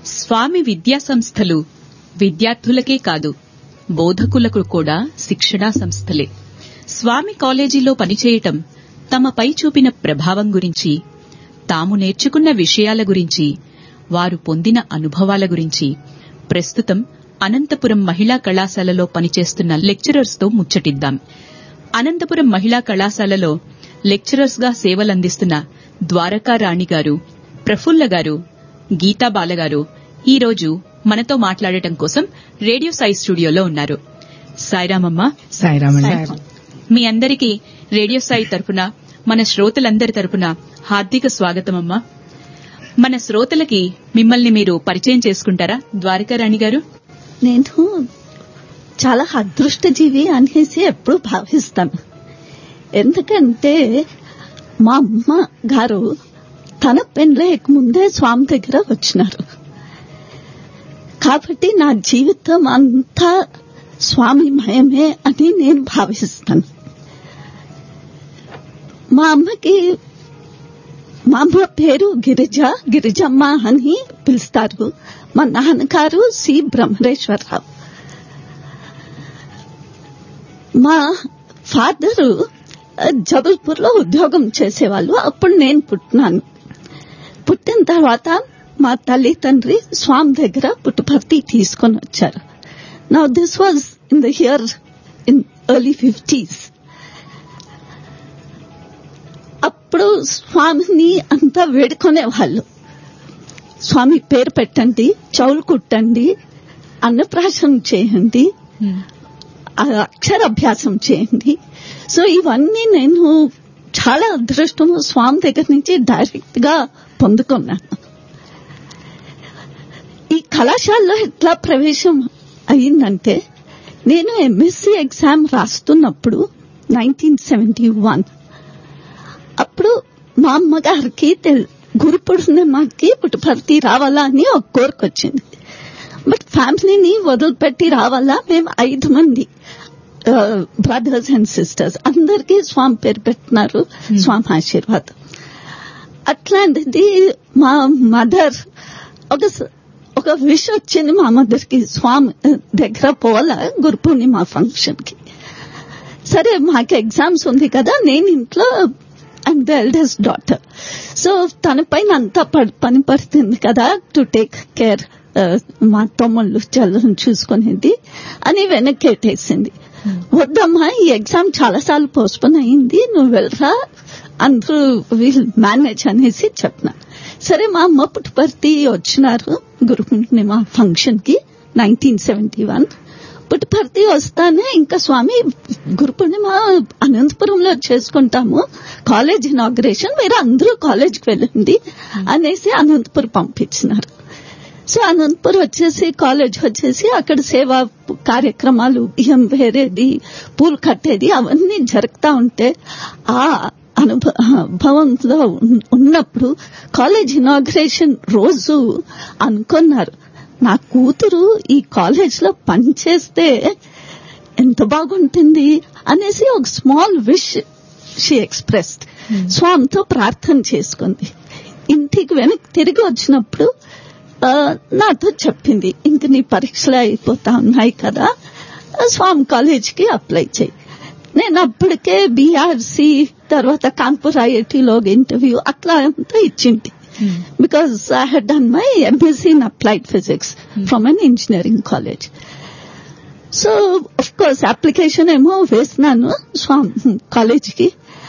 స్వామి విద్యా సంస్థలు విద్యార్థులకే కాదు బోధకులకు కూడా శిక్షణా సంస్థలే స్వామి కాలేజీలో పనిచేయటం తమపై చూపిన ప్రభావం గురించి తాము నేర్చుకున్న విషయాల గురించి వారు పొందిన అనుభవాల గురించి ప్రస్తుతం అనంతపురం మహిళా కళాశాలలో పనిచేస్తున్న లెక్చరర్స్ తో ముచ్చటిద్దాం అనంతపురం మహిళా కళాశాలలో లెక్చరర్స్ గా సేవలందిస్తున్న ద్వారకా రాణి గారు ప్రఫుల్ల గారు గీతా బాలగారు ఈ రోజు మనతో మాట్లాడటం కోసం రేడియో సాయి స్టూడియోలో ఉన్నారు సాయిరామమ్మ సాయిరామండి మీ అందరికీ రేడియో సాయి తరపున మన శ్రోతలందరి తరపున హార్దిక స్వాగతమమ్మా మన శ్రోతలకి మిమ్మల్ని మీరు పరిచయం చేసుకుంటారా ద్వారకా రాణి గారు నేను చాలా అదృష్టజీవి అనేసి ఎప్పుడు భావిస్తాను ఎందుకంటే మా అమ్మ గారు తన పెళ్ళేక ముందే స్వామి దగ్గర వచ్చినారు కాబట్టి నా జీవితం అంతా స్వామి మయమే అని నేను భావిస్తాను మా అమ్మకి మా అమ్మ పేరు గిరిజ గిరిజమ్మ అని పిలుస్తారు మా నాన్నగారు సి బ్రహ్మరేశ్వరరావు మా ఫాదరు జబల్పూర్ లో ఉద్యోగం చేసేవాళ్ళు అప్పుడు నేను పుట్టినాను పుట్టిన తర్వాత మా తల్లి తండ్రి స్వామి దగ్గర పుట్టుపర్తి తీసుకొని వచ్చారు నా this was in the year in early fifties అప్పుడు స్వామిని అంతా వేడుకునే వాళ్ళు స్వామి పేరు పెట్టండి చౌలు కుట్టండి అన్నప్రాశం చేయండి ఆ అక్షరాభ్యాసం చేయండి సో ఇవన్నీ నేను చాలా అదృష్టం స్వామి దగ్గర నుంచి డైరెక్ట్ గా పొందుకున్నాను ఈ కళాశాలలో ఎట్లా ప్రవేశం అయిందంటే నేను ఎంఎస్సి ఎగ్జామ్ రాస్తున్నప్పుడు నైన్టీన్ సెవెంటీ వన్ అప్పుడు మా అమ్మగారికి తెల్- గురు పూర్ణిమకి పుట్టుపర్తి రావాలా అని ఒక కోరిక వచ్చింది బట్ ఫ్యామిలీని వదిలిపెట్టి రావాలా మేము ఐదు మంది బ్రదర్స్ అండ్ సిస్టర్స్ అందరికీ స్వామి పేరు పెట్టినారు స్వామి ఆశీర్వాదం అట్లాంటిది మా మదర్ ఒక స- ఒక విష్ వచ్చింది మా మదర్కి స్వామి దగ్గర పోవాలా గురు పూర్ణిమ ఫంక్షన్ కి సరే మాకు ఎగ్జామ్స్ ఉంది కదా నేను ఇంట్లో I'm the eldest daughter so తన పైన అంతా ప- పని పడుతుంది కదా టు టేక్ కేర్ మా తమ్ముళ్ళు చెల్లెలను చూసుకునేది అని వెనక్కేటేసింది వద్దమ్మా ఈ ఎగ్జామ్ చాలా సార్లు పోస్ట్పోన్ అయింది నువ్వు వెళ్ళరా అందరూ వీల్ మేనేజ్ అనేసి చెప్పిన సరే మా అమ్మ పుట్టుపర్తి వచ్చినారు గురు పూర్ణిమ ఫంక్షన్ కి నైన్టీన్ సెవెంటీ వన్ పుట్టుపర్తి వస్తానే ఇంకా స్వామి గురు పూర్ణిమ అనంతపురంలో చేసుకుంటాము కాలేజ్ ఇనాగ్రేషన్ మీరు అందరూ కాలేజ్కి వెళ్ళండి అనేసి అనంతపురం పంపించినారు సో అనంతపురం వచ్చేసి కాలేజ్ వచ్చేసి అక్కడ సేవా కార్యక్రమాలు బియ్యం వేరేది పూలు కట్టేది అవన్నీ జరుగుతా ఉంటే ఆ అనుభవంలో ఉన్నప్పుడు కాలేజ్ ఇనాగ్రేషన్ రోజు అనుకున్నారు నా కూతురు ఈ కాలేజ్ లో పనిచేస్తే ఎంత బాగుంటుంది అనేసి ఒక స్మాల్ విష్ షీ ఎక్స్ప్రెస్డ్ స్వామితో ప్రార్థన చేసుకుంది ఇంటికి వెనక్కి తిరిగి వచ్చినప్పుడు ఆ, నాతో చెప్పింది ఇంక నీ పరీక్షలు అయిపోతా ఉన్నాయి కదా ఆ, స్వామి కాలేజ్కి అప్లై చేయి నేను అప్పటికే బీఆర్సీ తర్వాత కాన్పూర్ ఐఐటిలో ఇంటర్వ్యూ అట్లా అంతా ఇచ్చింది because I had done my MSc in applied physics from an engineering college so of course application ఏమో వేసినాను స్వామి కాలేజ్కి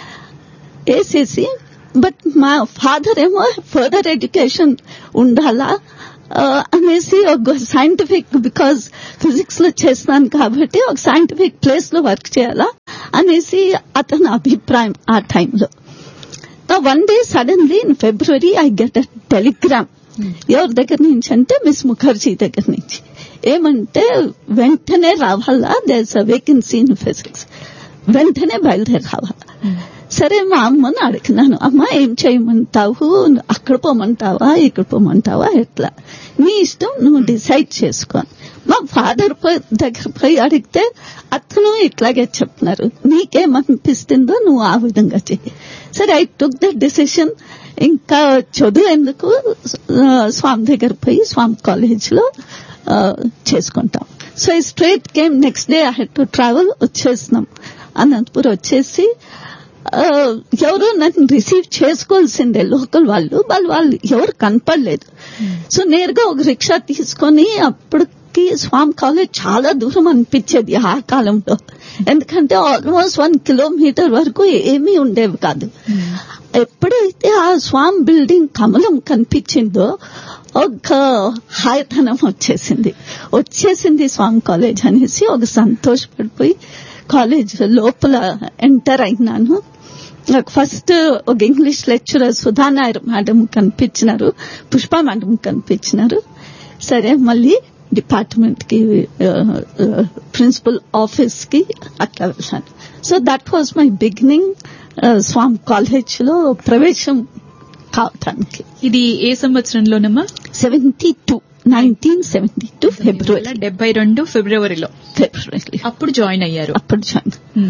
వేసేసి బట్ మా ఫాదర్ ఏమో ఫర్దర్ ఎడ్యుకేషన్ ఉండాలా ఆ, అనేసి ఒక సైంటిఫిక్ బికాజ్ ఫిజిక్స్ లో చేస్తున్నాను కాబట్టి ఒక సైంటిఫిక్ ప్లేస్ లో వర్క్ చేయాలా అనేసి అతని అభిప్రాయం ఆ టైంలో one day suddenly in February I get a telegram ఎవరి దగ్గర నుంచి అంటే మిస్ ముఖర్జీ దగ్గర నుంచి ఏమంటే వెంటనే రావాలా there's a vacancy in physics వెంటనే బయలుదేరి రావాలా సరే మా అమ్మని అడిగినాను అమ్మ ఏం చేయమంటావు అక్కడ పోమంటావా ఇక్కడ పోమంటావా ఎట్లా నీ ఇష్టం నువ్వు డిసైడ్ చేసుకో మా ఫాదర్ దగ్గర పోయి అడిగితే అతను ఇట్లాగే చెప్తున్నారు నీకేమనిపిస్తుందో నువ్వు ఆ విధంగా చెయ్యి సరే ఐ టుక్ ద డిసిషన్ ఇంకా చదువు ఎందుకు ఆ, స్వామి దగ్గర పోయి స్వామి కాలేజ్ లో ఆ, చేసుకుంటాం సో ఈ straight game next day I had to travel వచ్చేసినాం అనంతపురం వచ్చేసి ఆ, ఎవరు నన్ను రిసీవ్ చేసుకోవాల్సిందే లోకల్ వాళ్ళు వాళ్ళు వాళ్ళు ఎవరు కనపడలేదు సో నేరుగా ఒక రిక్షా తీసుకొని అప్పటికి స్వామి కాలేజ్ చాలా దూరం అనిపించేది ఆ కాలంలో ఎందుకంటే ఆల్మోస్ట్ వన్ కిలోమీటర్ వరకు ఏమీ ఉండేవి కాదు ఎప్పుడైతే ఆ స్వామి బిల్డింగ్ కమలం కనిపించిందో ఒక హాయతనం వచ్చేసింది వచ్చేసింది స్వామి కాలేజ్ అనేసి ఒక సంతోషపడిపోయి కాలేజ్ లోపల ఎంటర్ అయినాను నాకు ఫస్ట్ ఒక English lecturer Sudha Nair madam కనిపించినారు పుష్ప మేడం కనిపించినారు సరే మళ్ళీ డిపార్ట్మెంట్ కి ప్రిన్సిపల్ ఆఫీస్ కి అట్లా వెళ్ళాను so that was my beginning Swami college లో ప్రవేశం కావటానికి ఇది ఏ సంవత్సరంలోనమ్మా seventy two nineteen seventy two February డెబ్బై రెండు ఫిబ్రవరిలో ఫిబ్రవరి అప్పుడు జాయిన్ అయ్యారు అప్పుడు join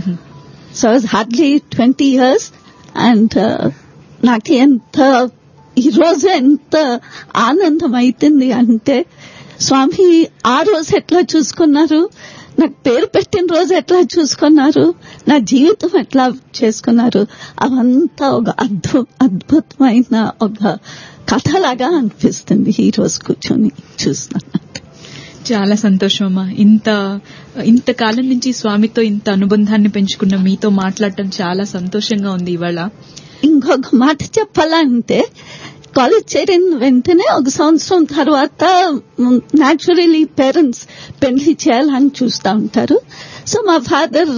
so I was hardly twenty years and నాకు ఎంత ఈ రోజు ఎంత ఆనందం అవుతుంది అంటే స్వామి ఆ రోజు ఎట్లా చూసుకున్నారు నాకు పేరు పెట్టిన రోజు ఎట్లా చూసుకున్నారు నా జీవితం ఎట్లా చేసుకున్నారు అవంతా ఒక అద్భు అద్భుతమైన ఒక కథలాగా అనిపిస్తుంది ఈ రోజు కూర్చొని చూస్తున్నాను చాలా సంతోషం అమ్మా ఇంత ఇంతకాలం నుంచి స్వామితో ఇంత అనుబంధాన్ని పెంచుకున్న మీతో మాట్లాడటం చాలా సంతోషంగా ఉంది ఇవాళ ఇంకొక మాట చెప్పాలంటే కాలేజ్ చేరిన వెంటనే ఒక సంవత్సరం తర్వాత న్యాచురలీ పేరెంట్స్ పెళ్లి చేయాలని చూస్తూ ఉంటారు సో మా ఫాదర్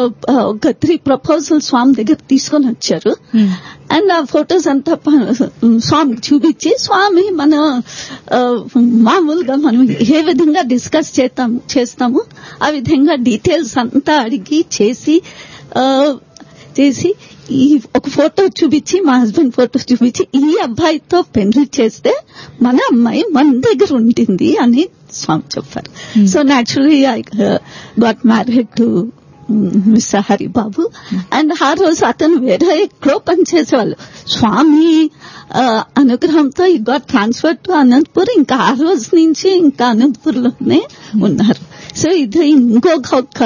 ఒక త్రీ ప్రపోజల్ స్వామి దగ్గర తీసుకొని వచ్చారు అండ్ ఆ ఫొటోస్ అంతా ప- స్వామికి చూపించి స్వామి మన ఆ, మామూలుగా మనం ఏ విధంగా డిస్కస్ చేస్తాం చేస్తాము ఆ విధంగా డీటెయిల్స్ అంతా అడిగి చేసి ఆ, చేసి ఈ ఒక ఫోటో చూపించి మా హస్బెండ్ ఫోటో చూపించి ఈ అబ్బాయితో పెళ్లి చేస్తే మన అమ్మాయి మన దగ్గర ఉంటుంది అని స్వామి చెప్పారు so naturally I got married to mister Haribabu and ఆ రోజు అతను వేరే ఎక్కడో పనిచేసేవాళ్ళు స్వామి ఆ, అనుగ్రహంతో ఈ గాట్ ట్రాన్స్ఫర్ టు అనంతపూర్ ఇంకా ఆ రోజు నుంచి ఇంకా అనంతపూర్లోనే ఉన్నారు సో ఇది ఇంకొక ఒక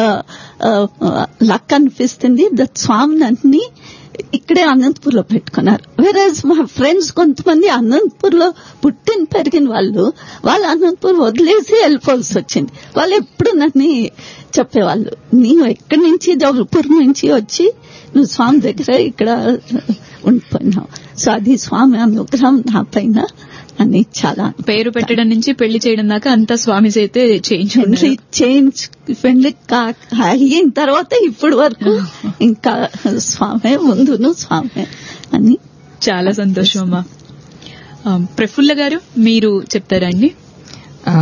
లక్ అనిపిస్తుంది దట్ స్వామి నన్ను ఇక్కడే అనంతపూర్ లో పెట్టుకున్నారు వేరేజ్ మా ఫ్రెండ్స్ కొంతమంది అనంతపూర్ లో పుట్టిన పెరిగిన వాళ్ళు వాళ్ళు అనంతపూర్ వదిలేసి వెళ్ళిపోవాల్సి వచ్చింది వాళ్ళు ఎప్పుడు నన్ను చెప్పేవాళ్ళు నీవు ఎక్కడి నుంచి జబల్పూర్ నుంచి వచ్చి నువ్వు స్వామి దగ్గర ఇక్కడ ఉండిపోయినావు సో అది స్వామి అనుగ్రహం నా పైన అని చాలా పేరు పెట్టడం నుంచి పెళ్లి చేయడం దాకా అంతా స్వామి చేతే పెళ్లి చేయించుకున్నారు చేంజ్ పెళ్లి కా- అయిన తర్వాత ఇప్పటి వరకు ఇంకా స్వామి ముందును స్వామి అని చాలా సంతోషం అమ్మా ఆ, ప్రఫుల్ల గారు మీరు చెప్తారా అండి ఆ,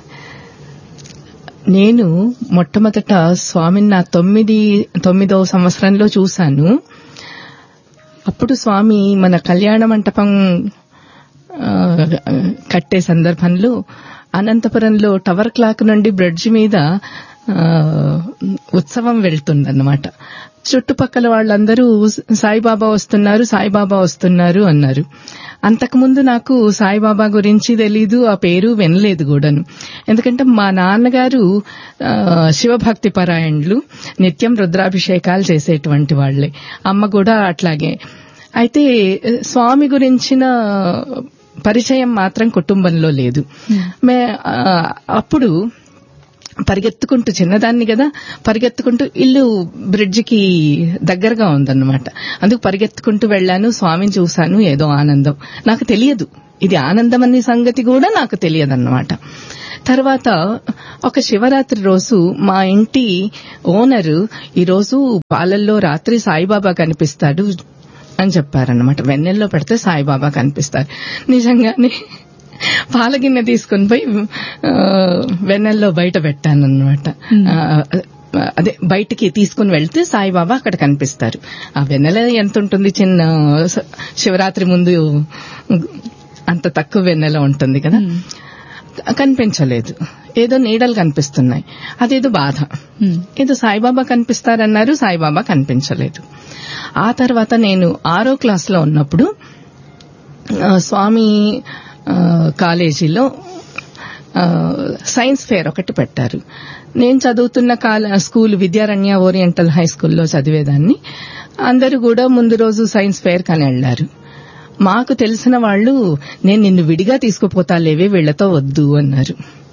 నేను మొట్టమొదట స్వామిని నా తొమ్మిది తొమ్మిదవ సంవత్సరంలో చూశాను అప్పుడు స్వామి మన కళ్యాణ మంటపం ఆ, కట్టే సందర్భంలో అనంతపురంలో టవర్ క్లాక్ నుండి బ్రిడ్జ్ మీద ఆ, ఉత్సవం వెళ్తుందన్నమాట చుట్టుపక్కల వాళ్ళందరూ సాయిబాబా వస్తున్నారు సాయిబాబా వస్తున్నారు అన్నారు అంతకుముందు నాకు సాయిబాబా గురించి తెలీదు ఆ పేరు వినలేదు కూడాను ఎందుకంటే మా నాన్నగారు ఆ, శివభక్తి పరాయణులు నిత్యం రుద్రాభిషేకాలు చేసేటువంటి వాళ్లే అమ్మ కూడా అట్లాగే అయితే స్వామి గురించిన పరిచయం మాత్రం కుటుంబంలో లేదు మే ఆ, అప్పుడు పరిగెత్తుకుంటూ చిన్నదాన్ని కదా పరిగెత్తుకుంటూ ఇల్లు బ్రిడ్జికి దగ్గరగా ఉందన్నమాట అందుకు పరిగెత్తుకుంటూ వెళ్ళాను స్వామిని చూశాను ఏదో ఆనందం నాకు తెలియదు ఇది ఆనందం అనే సంగతి కూడా నాకు తెలియదన్నమాట తర్వాత ఒక శివరాత్రి రోజు మా ఇంటి ఓనరు ఈరోజు పాలల్లో రాత్రి సాయిబాబా కనిపిస్తాడు అని చెప్పారన్నమాట వెన్నెల్లో పెడితే సాయిబాబా కనిపిస్తారు నిజంగానే పాల గిన్నె తీసుకుని పోయి ఆ, వెన్నెల్లో బయట పెట్టానన్నమాట ఆ, అదే బయటికి తీసుకుని వెళ్తే సాయిబాబా అక్కడ కనిపిస్తారు ఆ వెన్నెల ఎంత ఉంటుంది చిన్న స- శివరాత్రి ముందు అంత తక్కువ వెన్నెల ఉంటుంది కదా కనిపించలేదు ఏదో నీడలు కనిపిస్తున్నాయి అదేదో బాధ ఉమ్, ఏదో సాయిబాబా కనిపిస్తారన్నారు సాయిబాబా కనిపించలేదు ఆ తర్వాత నేను ఆరో క్లాస్ లో ఉన్నప్పుడు ఆ, స్వామి ఆ, కాలేజీలో ఆ, సైన్స్ ఫేర్ ఒకటి పెట్టారు నేను చదువుతున్న కాల స్కూల్ విద్యారణ్య ఓరియంటల్ హై స్కూల్లో చదివేదాన్ని అందరూ కూడా ముందు రోజు సైన్స్ ఫేర్ కని వెళ్లారు మాకు తెలిసిన వాళ్ళు నేను నిన్ను విడిగా తీసుకుపోతాలేవే వీళ్లతో వద్దు అన్నారు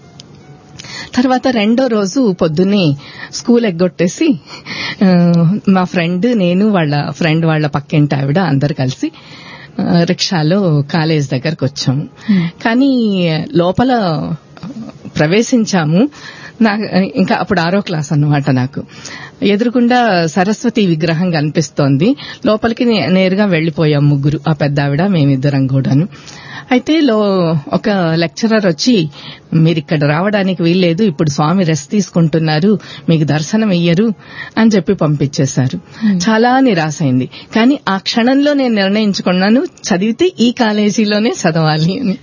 తర్వాత రెండో రోజు పొద్దున్నే స్కూల్ ఎగ్గొట్టేసి ఆ, మా ఫ్రెండ్ నేను వాళ్ళ ఫ్రెండ్ వాళ్ళ పక్కింటి ఆవిడ అందరు కలిసి ఆ, రిక్షాలో కాలేజ్ దగ్గరకు వచ్చాము కానీ లోపల ప్రవేశించాము నా ఇంకా అప్పుడు ఆరో క్లాస్ అన్నమాట నాకు ఎదురుగుండా సరస్వతి విగ్రహం కనిపిస్తోంది లోపలికి నే- నేరుగా వెళ్లిపోయాం ముగ్గురు ఆ పెద్ద ఆవిడ మేమిద్దరం కూడాను అయితే లో ఒక లెక్చరర్ వచ్చి మీరు ఇక్కడ రావడానికి వీల్లేదు ఇప్పుడు స్వామి రెస్ట్ తీసుకుంటున్నారు మీకు దర్శనం ఇయ్యరు అని చెప్పి పంపించేశారు చాలా నిరాశైంది కానీ ఆ క్షణంలో నేను నిర్ణయించుకున్నాను చదివితే ఈ కాలేజీలోనే చదవాలి అని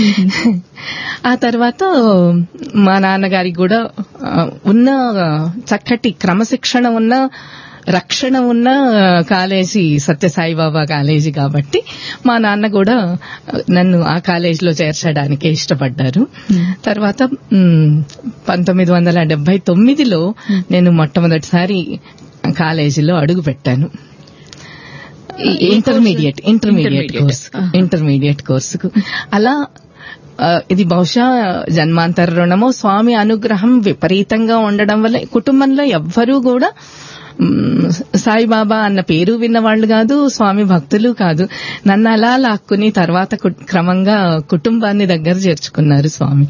ఆ తర్వాత మా నాన్నగారికి కూడా ఆ, ఉన్న చక్కటి క్రమశిక్షణ ఉన్న రక్షణ ఉన్న కాలేజీ సత్యసాయిబాబా కాలేజీ కాబట్టి మా నాన్న కూడా నన్ను ఆ కాలేజీలో చేర్చడానికి ఇష్టపడ్డారు తర్వాత మ్, పంతొమ్మిది వందల డెబ్బై తొమ్మిదిలో నేను మొట్టమొదటిసారి కాలేజీలో అడుగు పెట్టాను ఈ- ఈ intermediate course? Intermediate Intermediate. Course ఆహా. ఇంటర్మీడియట్ కోర్సుకు అలా ఆ, ఇది బహుశా జన్మాంతర రుణము స్వామి అనుగ్రహం విపరీతంగా ఉండడం వల్ల కుటుంబంలో ఎవ్వరూ కూడా మ్, సాయిబాబా అన్న పేరు విన్నవాళ్లు కాదు స్వామి భక్తులు కాదు నన్ను అలా లాక్కుని తర్వాత కు- క్రమంగా కుటుంబాన్ని దగ్గర చేర్చుకున్నారు స్వామి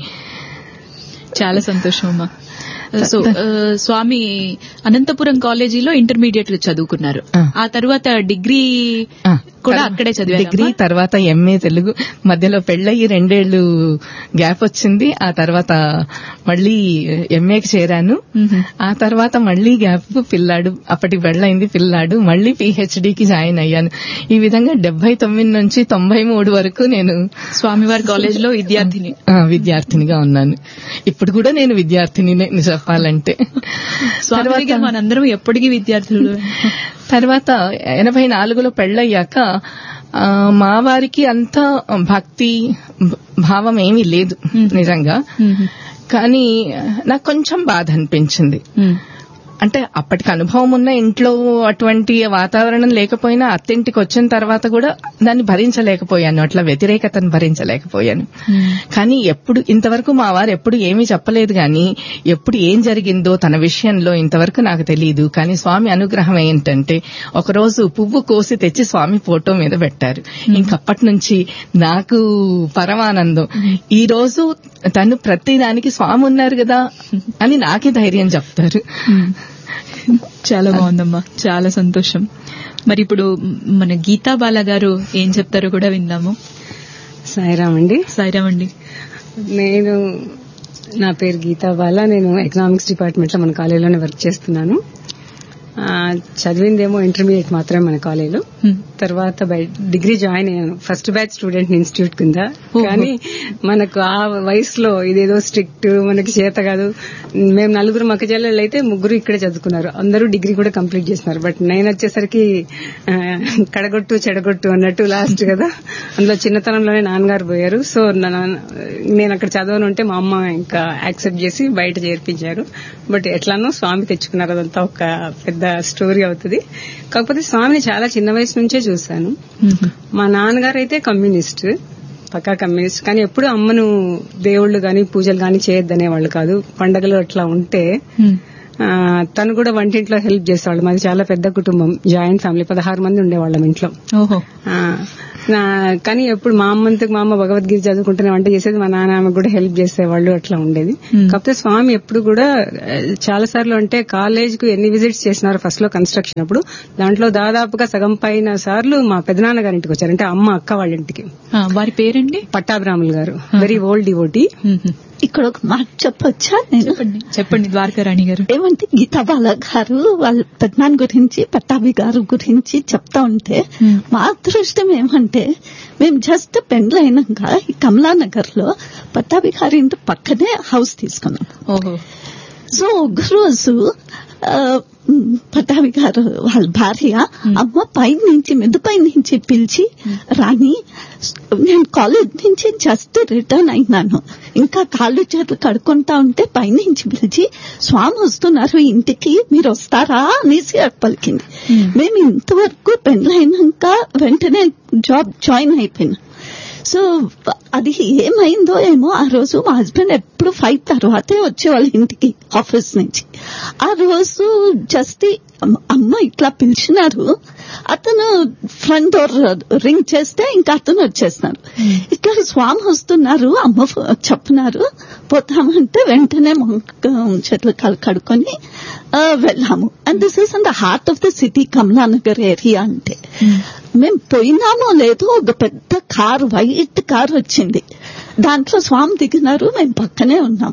చాలా సంతోషం అమ్మా సో ఆ, స్వామి అనంతపురం కాలేజీలో ఇంటర్మీడియట్ చదువుకున్నారు ఆ. ఆ తర్వాత డిగ్రీ ఆ, కూడా తర్వా- అక్కడే చదివారమ్మా? డిగ్రీ తర్వాత ఎంఏ తెలుగు మధ్యలో పెళ్ళయి రెండేళ్లు గ్యాప్ వచ్చింది ఆ తర్వాత మళ్ళీ ఎంఏకి చేరాను మ్మ్. ఆ తర్వాత మళ్ళీ గ్యాప్ పిల్లాడు అప్పటికి పెళ్ళయింది పిల్లాడు మళ్ళీ పిహెచ్డికి జాయిన్ అయ్యాను ఈ విధంగా డెబ్బై తొమ్మిది నుంచి తొంభై మూడు వరకు నేను స్వామివారి కాలేజీలో విద్యార్థిని ఆ, విద్యార్థినిగా ఉన్నాను ఇప్పుడు కూడా నేను విద్యార్థిని చెప్పాలంటే స్వామి దగ్గర మనందరం ఎప్పటికీ విద్యార్థులు తర్వాత ఎనభై నాలుగులో పెళ్ళయ్యాక ఆ, మా వారికి అంత భక్తి భ- భావం ఏమీ లేదు నిజంగా మ్మ్. కానీ నాకు కొంచెం బాధ అనిపించింది మ్మ్. అంటే అప్పటికి అనుభవం ఉన్న ఇంట్లో అటువంటి వాతావరణం లేకపోయినా అత్తింటికి వచ్చిన తర్వాత కూడా దాన్ని భరించలేకపోయాను అట్లా వ్యతిరేకతను భరించలేకపోయాను కానీ ఎప్పుడు ఇంతవరకు మా వారు ఎప్పుడు ఏమీ చెప్పలేదు కానీ ఎప్పుడు ఏం జరిగిందో తన విషయంలో ఇంతవరకు నాకు తెలియదు కానీ స్వామి అనుగ్రహం ఏంటంటే ఒకరోజు పువ్వు కోసి తెచ్చి స్వామి ఫోటో మీద పెట్టారు ఇంకప్పటి నుంచి నాకు పరమానందం ఈ రోజు తను ప్రతి దానికి స్వామి ఉన్నారు కదా అని నాకే ధైర్యం చెప్తారు చాలా బాగుందమ్మా చాలా సంతోషం మరి ఇప్పుడు మన గీతా బాల గారు ఏం చెప్తారో కూడా విందాము సాయిరామ్ అండి సాయిరామ్ అండి నేను నా పేరు గీతా బాల నేను ఎకనామిక్స్ డిపార్ట్మెంట్ లో మన కాలేజీలోనే వర్క్ చేస్తున్నాను ఆ, చదివిందేమో ఇంటర్మీడియట్ మాత్రమే మన కాలేజీలో హ్మ్. తర్వాత బై డిగ్రీ జాయిన్ అయ్యాను ఫస్ట్ బ్యాచ్ స్టూడెంట్ ఇన్స్టిట్యూట్ కింద ఓహో. కానీ మనకు ఆ వయసులో ఇదేదో స్ట్రిక్ట్ మనకి చేత కాదు మేము నలుగురు మక్క చెల్లెళ్ళు అయితే ముగ్గురు ఇక్కడే చదువుకున్నారు అందరూ డిగ్రీ కూడా కంప్లీట్ చేస్తున్నారు బట్ నేను వచ్చేసరికి ఆ, కడగొట్టు చెడగొట్టు అన్నట్టు లాస్ట్ కదా అందులో చిన్నతనంలోనే నాన్నగారు పోయారు సో నా- నేను అక్కడ చదవను ఉంటే మా అమ్మ ఇంకా యాక్సెప్ట్ చేసి బయట చేర్పించారు బట్ ఎట్లానో స్వామి తెచ్చుకున్నారు అదంతా ఒక పెద్ద స్టోరీ అవుతుంది కాకపోతే స్వామిని చాలా చిన్న వయసు నుంచే చూశాను మ్మ్. మా నాన్నగారు అయితే కమ్యూనిస్ట్ పక్కా కమ్యూనిస్ట్ కానీ ఎప్పుడు అమ్మను దేవుళ్ళు గాని పూజలు గాని చేయొద్దనేవాళ్ళు కాదు పండగలు అట్లా ఉంటే మ్మ్. ఆ, తను కూడా వంటింట్లో హెల్ప్ చేసేవాళ్ళు మాది చాలా పెద్ద కుటుంబం జాయింట్ ఫ్యామిలీ పదహారు మంది ఉండేవాళ్ళం ఇంట్లో ఓహో ఆ, నా కానీ ఎప్పుడు మా అమ్మంతకు మా అమ్మ భగవద్గీత చదువుకుంటూనే వంట చేసేది మా నాన్న ఆమె కూడా హెల్ప్ చేసేవాళ్ళు అట్లా ఉండేది Hmm. కాకపోతే స్వామి ఎప్పుడు కూడా చాలా సార్లు అంటే కాలేజ్ కు ఎన్ని విజిట్స్ చేసినారు ఫస్ట్ లో కన్స్ట్రక్షన్ అప్పుడు దాంట్లో దాదాపుగా సగం పైన సార్లు మా పెదనాన్న గారి ఇంటికి వచ్చారు అంటే అమ్మ అక్క వాళ్ళ ఇంటికి ఆ, వారి పేరండి పట్టాభిరాములు గారు వెరీ ఓల్డ్ డివోటీ మ్మ్. ఇక్కడ ఒక మాట చెప్పొచ్చా నేను చెప్పండి చెప్పండి ద్వారకారాణి గారు ఏమంటే గీతా బాల గారు వాళ్ళ పెద్దనాన్న గురించి పట్టాభి గారు గురించి చెప్తా ఉంటే Hmm. మా అదృష్టం ఏమంటే మేము జస్ట్ పెండ్లైనాక ఈ కమలానగర్ లో పట్టాభి గారి ఇంటి పక్కనే హౌస్ తీసుకున్నాం ఓహో సో ఒక రోజు ఆ, ఉమ్, పటావి గారు వాళ్ళ భార్య అమ్మ పై నుంచి మెదుపై నుంచి పిలిచి రాని నేను కాలేజ్ నుంచి జస్ట్ రిటర్న్ అయినాను ఇంకా కాళ్ళు చేతులు కడుక్కుంటా ఉంటే పైనుంచి పిలిచి స్వామి వస్తున్నారు ఇంటికి మీరు వస్తారా అనేసి పలికింది మేము ఇంతవరకు పెళ్ళైనాక వెంటనే జాబ్ జాయిన్ అయిపోయినా సో అది ఏమైందో ఏమో ఆ రోజు మా హస్బెండ్ ఎప్పుడు ఫైవ్ తర్వాతే వచ్చేవాళ్ళు ఇంటికి ఆఫీస్ నుంచి ఆ రోజు జస్ట్ అమ్మ ఇట్లా పిలిచినారు అతను ఫ్రంట్ డోర్ రింగ్ చేస్తే ఇంకా అతను వచ్చేస్తున్నారు ఇట్లా స్వామి వస్తున్నారు అమ్మ ఫో- చెప్తున్నారు పోతామంటే వెంటనే మొక్క చెట్లు కల్- కడుక్కొని ఆ, వెళ్ళాము and this is on the heart of the city Kamalanagar area అంటే మేము పోయినామో లేదో ఒక పెద్ద కారు వైట్ కారు వచ్చింది దాంట్లో స్వామి దిగినారు మేము పక్కనే ఉన్నాం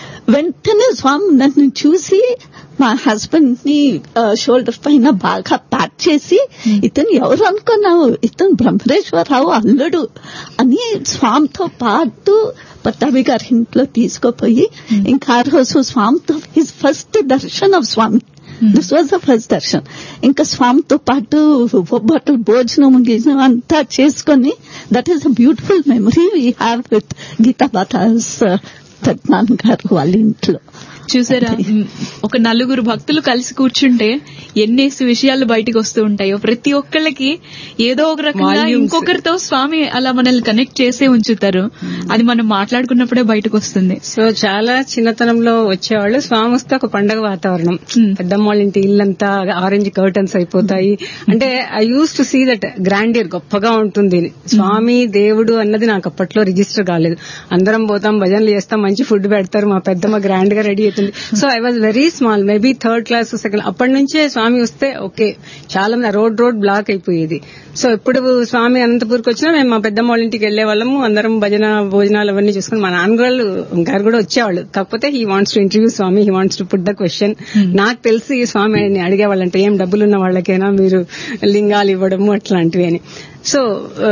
వెంటనే స్వామి నన్ను చూసి మా హస్బెండ్ ని షోల్డర్ పైన బాగా ప్యాక్ చేసి ఇతను ఎవరు అనుకున్నావు ఇతను బ్రహ్మేశ్వరరావు అల్లుడు అని స్వామితో పాటు పట్టాభి గారి ఇంట్లో తీసుకుపోయి ఇంకా ఆ రోజు స్వామితో his first darshan of Swami this was the first darshan ఇంకా స్వామితో పాటు బొబ్బట్లు భోజనం గిజనం అంతా చేసుకొని that is a beautiful memory we have with Geetha బాతాస్ పెద్దనాన్న గారు వాళ్ళ ఇంట్లో చూసారా మ్, ఒక నలుగురు భక్తులు కలిసి కూర్చుంటే ఎన్నేసి విషయాలు బయటకు వస్తూ ఉంటాయో ప్రతి ఒక్కళ్ళకి ఏదో ఒక రకంగా Volumes. ఇంకొకరితో స్వామి అలా మనల్ని కనెక్ట్ చేసే ఉంచుతారు అది మనం మాట్లాడుకున్నప్పుడే బయటకు వస్తుంది సో చాలా చిన్నతనంలో వచ్చేవాళ్ళు స్వామి వస్తే ఒక పండగ వాతావరణం Hmm. పెద్దమ్మ వాళ్ళ ఇంటి ఇల్లంతా ఆరెంజ్ కర్టన్స్ అయిపోతాయి అంటే I use to see that grandeur గొప్పగా ఉంటుంది స్వామి దేవుడు అన్నది నాకు అప్పట్లో రిజిస్టర్ కాలేదు అందరం పోతాం భజనలు చేస్తాం మంచి ఫుడ్ పెడతారు మా పెద్దమ్మ గ్రాండ్ గా రెడీ అవుతుంది so I was very small maybe third class second అప్పటి నుంచే స్వామి వస్తే ఓకే చాలా మంది రోడ్ రోడ్ బ్లాక్ అయిపోయేది సో ఎప్పుడు స్వామి అనంతపూర్కి వచ్చినా మేము మా పెద్దమ్మ వాళ్ళ ఇంటికి వెళ్లే వాళ్ళము అందరం భజన భోజనాలు అవన్నీ చూసుకుని మా నాన్నగారు గారు కూడా వచ్చేవాళ్ళు కాకపోతే he wants to interview Swami he wants to put the question నాకు తెలిసి ఈ స్వామి అని అడిగేవాళ్ళంటే ఏం డబ్బులు ఉన్న వాళ్ళకైనా మీరు లింగాలు ఇవ్వడము అట్లాంటివి అని సో ఆ,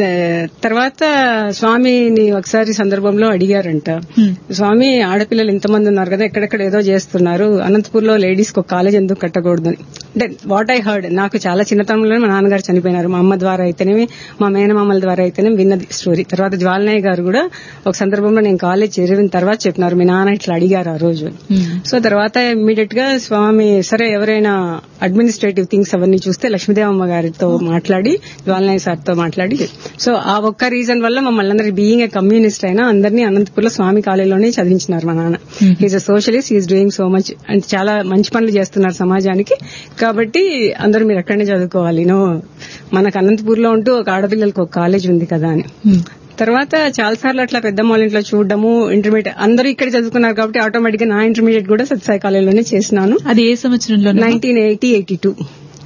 తర్వాత స్వామిని ఒకసారి సందర్భంలో అడిగారంట స్వామి ఆడపిల్లలు ఇంతమంది ఉన్నారు కదా ఎక్కడెక్కడ ఏదో చేస్తున్నారు అనంతపూర్లో లేడీస్ కి ఒక కాలేజ్ ఎందుకు కట్టకూడదు అని అంటే వాట్ ఐ హర్డ్ నాకు చాలా చిన్నతనంలో మా నాన్నగారు చనిపోయినారు మా అమ్మ ద్వారా అయితేనేమి మా మేనమామల ద్వారా అయితేనేమి విన్నది స్టోరీ తర్వాత జ్వాలనాయ్ గారు కూడా ఒక సందర్భంలో నేను కాలేజ్ చేరిన తర్వాత చెప్పినారు మీ నాన్న ఇట్లా అడిగారు ఆ రోజు సో తర్వాత ఇమ్మీడియట్ గా స్వామి సరే ఎవరైనా అడ్మినిస్ట్రేటివ్ థింగ్స్ అవన్నీ చూస్తే లక్ష్మీదేవమ్మ గారితో మాట్లాడి జ్వాలనాయ్ సార్ తో మాట్లాడి సో ఆ ఒక్క రీజన్ వల్ల మమ్మల్ని అందరి బీయింగ్ ఏ కమ్యూనిస్ట్ అయినా అందరినీ అనంతపూర్లో స్వామి కాలేజీలోనే చదివించినారు మా నాన్న he's a socialist he is doing so much అంటే చాలా మంచి పనులు చేస్తున్నారు సమాజానికి కాబట్టి అందరూ మీరు ఎక్కడనే చదువుకోవాలి నో మనకు అనంతపూర్లో ఉంటూ ఒక ఆడపిల్లలకు ఒక కాలేజ్ ఉంది కదా అని తర్వాత చాలా సార్లు అట్లా పెద్ద వాళ్ళ ఇంట్లో చూడడము ఇంటర్మీడియట్ అందరూ ఇక్కడ చదువుకున్నారు కాబట్టి ఆటోమేటిక్ గా నా ఇంటర్మీడియట్ కూడా సత్సాయి కాలేజీలోనే చేసినాను అది ఏ సంవత్సరంలో నైన్టీన్ ఎయిటీ ఎయిటీ టూ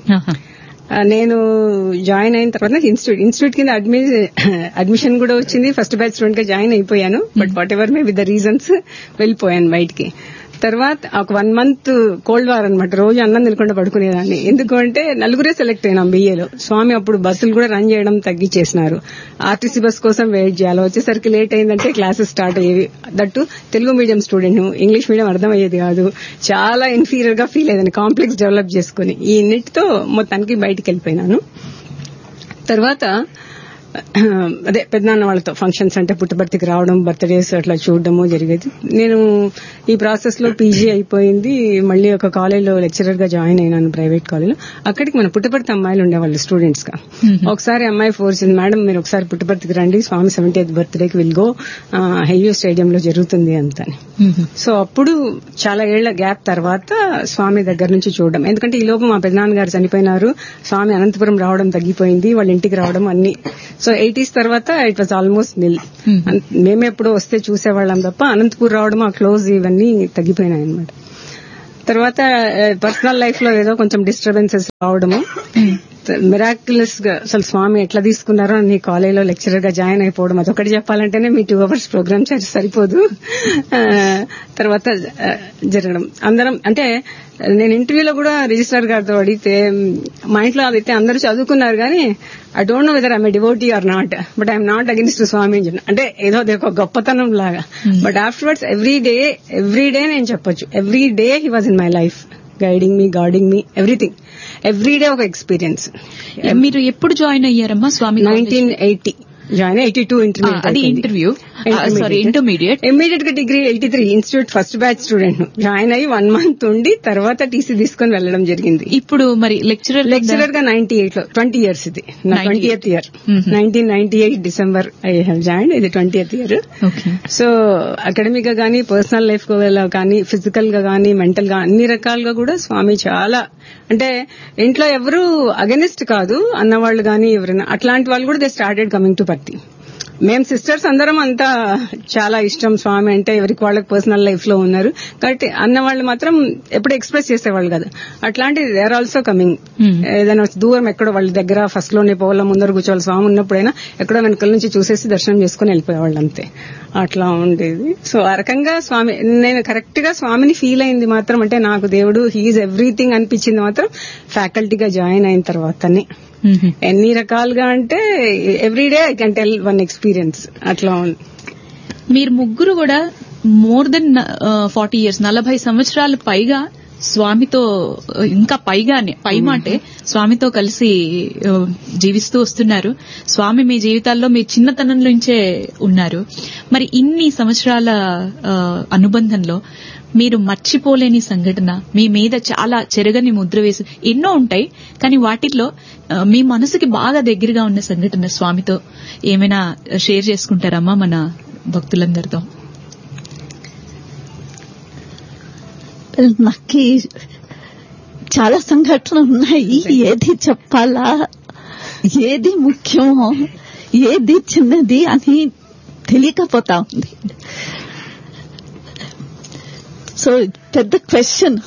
నేను జాయిన్ అయిన తర్వాత నాకు ఇన్స్టిట్యూట్ ఇన్స్టిట్యూట్ కింద అడ్మి అడ్మిషన్ కూడా వచ్చింది ఫస్ట్ బ్యాచ్ స్టూడెంట్ గా జాయిన్ అయిపోయాను but whatever may with the reasons వెళ్ళిపోయాను బయటికి తర్వాత ఒక వన్ మంత్ కోల్డ్ వార్ అనమాట రోజు అన్నం తినకుండా పడుకునేదాన్ని ఎందుకు అంటే నలుగురే సెలెక్ట్ అయినాం బిఏలో స్వామి అప్పుడు బస్సులు కూడా రన్ చేయడం తగ్గించేసినారు ఆర్టీసీ బస్ కోసం వెయిట్ చేయాలి వచ్చేసరికి లేట్ అయిందంటే క్లాసెస్ స్టార్ట్ అయ్యేవి that Telugu medium student English medium అర్థమయ్యేది కాదు చాలా ఇన్ఫీరియర్ గా ఫీల్ అయ్యేదాన్ని కాంప్లెక్స్ డెవలప్ చేసుకుని ఈ నెట్తో మొత్తానికి బయటికి వెళ్ళిపోయినాను తర్వాత అదే పెద్దనాన్న వాళ్ళతో ఫంక్షన్స్ అంటే పుట్టబర్తికి రావడం బర్త్డేస్ అట్లా చూడడము జరిగేది నేను ఈ ప్రాసెస్ లో పీజీ అయిపోయింది మళ్ళీ ఒక కాలేజ్లో లెక్చరర్ గా జాయిన్ అయినాను ప్రైవేట్ కాలేజ్లో అక్కడికి మన పుట్టపర్తి అమ్మాయిలు ఉండేవాళ్ళు స్టూడెంట్స్ గా ఒకసారి అమ్మాయి ఫోర్స్ మేడం మీరు ఒకసారి పుట్టపర్తికి రండి స్వామి సెవెంటీ ఎయిత్ బర్త్డేకి విల్ గో హెయ్యూ స్టేడియంలో జరుగుతుంది అంత సో అప్పుడు చాలా ఏళ్ల గ్యాప్ తర్వాత స్వామి దగ్గర నుంచి చూడడం ఎందుకంటే ఈ లోపు మా పెద్దనాన్నగారు చనిపోయినారు స్వామి అనంతపురం రావడం తగ్గిపోయింది వాళ్ళ ఇంటికి రావడం అన్ని సో ఎయిటీస్ తర్వాత ఇట్ వాజ్ ఆల్మోస్ట్ నిల్ మేము ఎప్పుడో వస్తే చూసేవాళ్ళం తప్ప అనంతపూర్ రావడం ఆ క్లోజ్ ఇవన్నీ తగ్గిపోయినాయి అనమాట తర్వాత పర్సనల్ లైఫ్ లో ఏదో కొంచెం డిస్టర్బెన్సెస్ రావడము మిరాక్యులస్ గా అసలు స్వామి ఎట్లా తీసుకున్నారో నీ కాలేజీలో లెక్చరర్ గా జాయిన్ అయిపోవడం అదొకటి చెప్పాలంటేనే మీ టూ అవర్స్ ప్రోగ్రామ్ సరిపోదు ఆ, తర్వాత ఆ, జరగడం అందరం అంటే నేను ఇంటర్వ్యూలో కూడా రిజిస్ట్రార్ గారితో అడిగితే మా ఇంట్లో అయితే అందరూ చదువుకున్నారు కానీ I don't know whether I'm devotee or not but I'm not against Swami అని చెప్పిన అంటే ఏదో అది ఒక గొప్పతనం లాగా but afterwards every day every day నేను చెప్పొచ్చు every day he was in my life guiding me guarding me everything everyday ఒక ఎక్స్పీరియన్స్ మీరు ఎప్పుడు జాయిన్ అయ్యారమ్మా Swami college? Nineteen eighty join eighty two ఆ, అది ఇంటర్వ్యూ సారీ ఇంటర్మీడియట్ ఇమ్మీడియట్ గా degree eighty three institute first batch student join అయ్యి one month ఉండి తర్వాత టీసీ తీసుకొని వెళ్ళడం జరిగింది ఇప్పుడు మరి లెక్చరర్ లెక్చరర్ గా నైన్టీ ఎయిట్ లో ట్వంటీ ఇయర్స్ ఇది నా 98 twenty eighth year Mhm. Nineteen ninety eight December I have join ఇది twenty eighth year okay so academic గా కానీ పర్సనల్ లైఫ్ కానీ ఫిజికల్ గా కానీ మెంటల్ గా అన్ని రకాలుగా కూడా స్వామి చాలా అంటే ఇంట్లో ఎవరు అగెనిస్ట్ కాదు అన్నవాళ్ళు కానీ ఎవరైనా అట్లాంటి వాళ్ళు కూడా దే స్టార్టెడ్ కమింగ్ టు పత్తి మేము సిస్టర్స్ అందరం అంతా చాలా ఇష్టం స్వామి అంటే ఎవరికి వాళ్ళకి పర్సనల్ లైఫ్ లో ఉన్నారు కాబట్టి అన్న వాళ్ళు మాత్రం ఎప్పుడు ఎక్స్ప్రెస్ చేసేవాళ్ళు కదా అట్లాంటి they are also coming Hmm. ఏదైనా దూరం ఎక్కడో వాళ్ళ దగ్గర ఫస్ట్ లోనే పోవాల ముందర కూర్చోవాలి స్వామి ఉన్నప్పుడైనా ఎక్కడో వెనకాల నుంచి చూసేసి దర్శనం చేసుకుని వెళ్ళిపోయేవాళ్ళు అంతే అట్లా ఉండేది సో ఆ రకంగా స్వామి నేను కరెక్ట్ గా స్వామిని ఫీల్ అయింది మాత్రం అంటే నాకు దేవుడు హీఈస్ ఎవ్రీథింగ్ అనిపించింది మాత్రం ఫ్యాకల్టీగా జాయిన్ అయిన తర్వాతనే ఎన్ని రకాలుగా అంటే everyday I can tell one experience అట్లా ఉంది మీరు ముగ్గురు కూడా మోర్ దెన్ ఫార్టీ ఇయర్స్ నలభై సంవత్సరాలు పైగా స్వామితో ఆ, ఇంకా పైగానే పై మాటే స్వామితో కలిసి ఆ, జీవిస్తూ వస్తున్నారు స్వామి మీ జీవితాల్లో మీ చిన్నతనం నుంచే ఉన్నారు మరి ఇన్ని సంవత్సరాల ఆ, అనుబంధంలో మీరు మర్చిపోలేని సంఘటన మీ మీద చాలా చెరగని ముద్ర వేసి ఎన్నో ఉంటాయి కానీ వాటిల్లో ఆ, మీ మనసుకి బాగా దగ్గరగా ఉన్న సంఘటన స్వామితో ఏమైనా షేర్ చేసుకుంటారమ్మా మన భక్తులందరితో నాకు చాలా సంఘటనలు ఉన్నాయి ఏది చెప్పాలా ఏది ముఖ్యమో ఏది చిన్నది అని తెలియకపోతా ఉంది సో పెద్ద క్వశ్చన్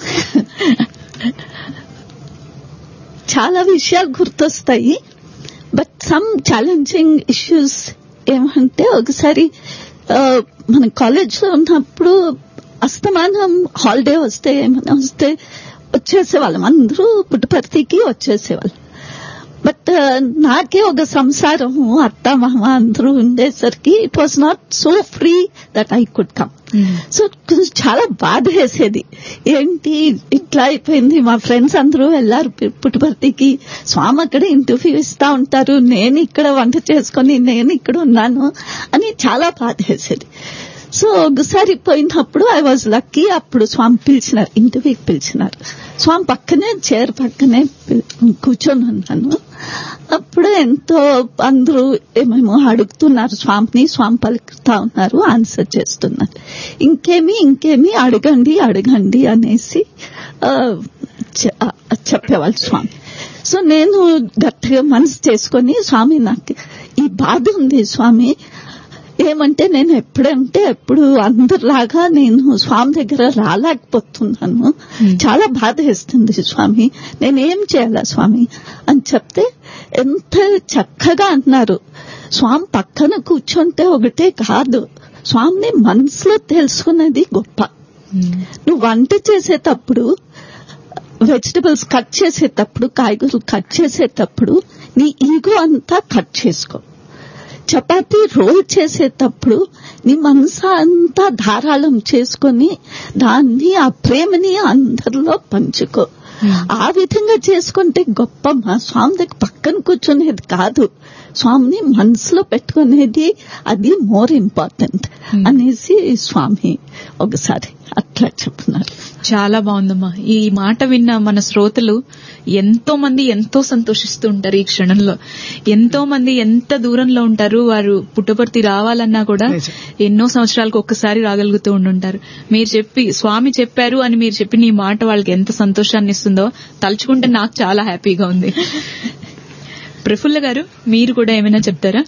చాలా విషయాలు గుర్తొస్తాయి బట్ సమ్ ఛాలెంజింగ్ ఇష్యూస్ ఏమంటే ఒకసారి ఆ, మన కాలేజ్ లో ఉన్నప్పుడు అస్తమానం హాలిడే వస్తే ఏమైనా వస్తే వచ్చేసేవాళ్ళం అందరూ పుట్టుపర్తికి వచ్చేసేవాళ్ళం బట్ నాకే ఒక సంసారం అత్త మామ అందరూ ఉండేసరికి it was not so free that I could come so కొంచెం చాలా బాధ వేసేది ఏంటి ఇట్లా అయిపోయింది మా ఫ్రెండ్స్ అందరూ వెళ్లారు పు- పుట్టుపర్తికి స్వామి అక్కడ ఇంటర్వ్యూ ఇస్తా ఉంటారు నేను ఇక్కడ వంట చేసుకొని నేను ఇక్కడ ఉన్నాను అని చాలా బాధ వేసేది సో ఒకసారి పోయినప్పుడు ఐ వాజ్ లక్కీ అప్పుడు స్వామి పిలిచినారు ఇంటర్వ్యూకి పిలిచినారు స్వామి పక్కనే చైర్ పక్కనే పిల్- కూర్చొని ఉన్నాను అప్పుడు ఎంతో అందరూ ఏమేమో అడుగుతున్నారు స్వామిని స్వామి పలుకుతా ఉన్నారు ఆన్సర్ చేస్తున్నారు ఇంకేమి ఇంకేమి అడగండి అడగండి అనేసి ఆ, చె- ఆ, చెప్పేవాళ్ళు స్వామి సో నేను గట్టిగా మనసు చేసుకొని స్వామి నాకు ఈ బాధ ఉంది స్వామి ఏమంటే నేను ఎప్పుడంటే ఎప్పుడు అందరిలాగా నేను స్వామి దగ్గర రాలేకపోతున్నాను చాలా బాధ వేస్తుంది స్వామి నేనేం చేయాలా స్వామి అని చెప్తే ఎంత చక్కగా అన్నారు స్వామి పక్కన కూర్చుంటే ఒకటే కాదు స్వామిని మనసులో తెలుసుకున్నది గొప్ప నువ్వు వంట చేసేటప్పుడు వెజిటబుల్స్ కట్ చేసేటప్పుడు కాయగూరలు కట్ చేసేటప్పుడు నీ ఈగో అంతా కట్ చేసుకో చపాతీ రోల్ చేసేటప్పుడు నీ మనసు అంతా ధారాళం చేసుకొని దాన్ని ఆ ప్రేమని అందరిలో పంచుకో ఆ విధంగా చేసుకుంటే గొప్ప మా స్వామి దగ్గర పక్కన కూర్చునేది కాదు స్వామిని మనసులో పెట్టుకునేది అది మోర్ ఇంపార్టెంట్ అనేసి స్వామి ఒకసారి అట్లా చెప్తున్నారు చాలా బాగుందమ్మా ఈ మాట విన్న మన శ్రోతలు ఎంతో మంది ఎంతో సంతోషిస్తూ ఉంటారు ఈ క్షణంలో ఎంతో మంది ఎంత దూరంలో ఉంటారు వారు పుట్టపర్తి రావాలన్నా కూడా నిజం. ఎన్నో సంవత్సరాలకు ఒక్కసారి రాగలుగుతూ ఉండుంటారు మీరు చెప్పి స్వామి చెప్పారు అని మీరు చెప్పిన ఈ మాట వాళ్ళకి ఎంత సంతోషాన్ని ఇస్తుందో తలుచుకుంటే నాకు చాలా హ్యాపీగా ఉంది ప్రఫుల్ల గారు మీరు కూడా ఏమైనా చెప్తారా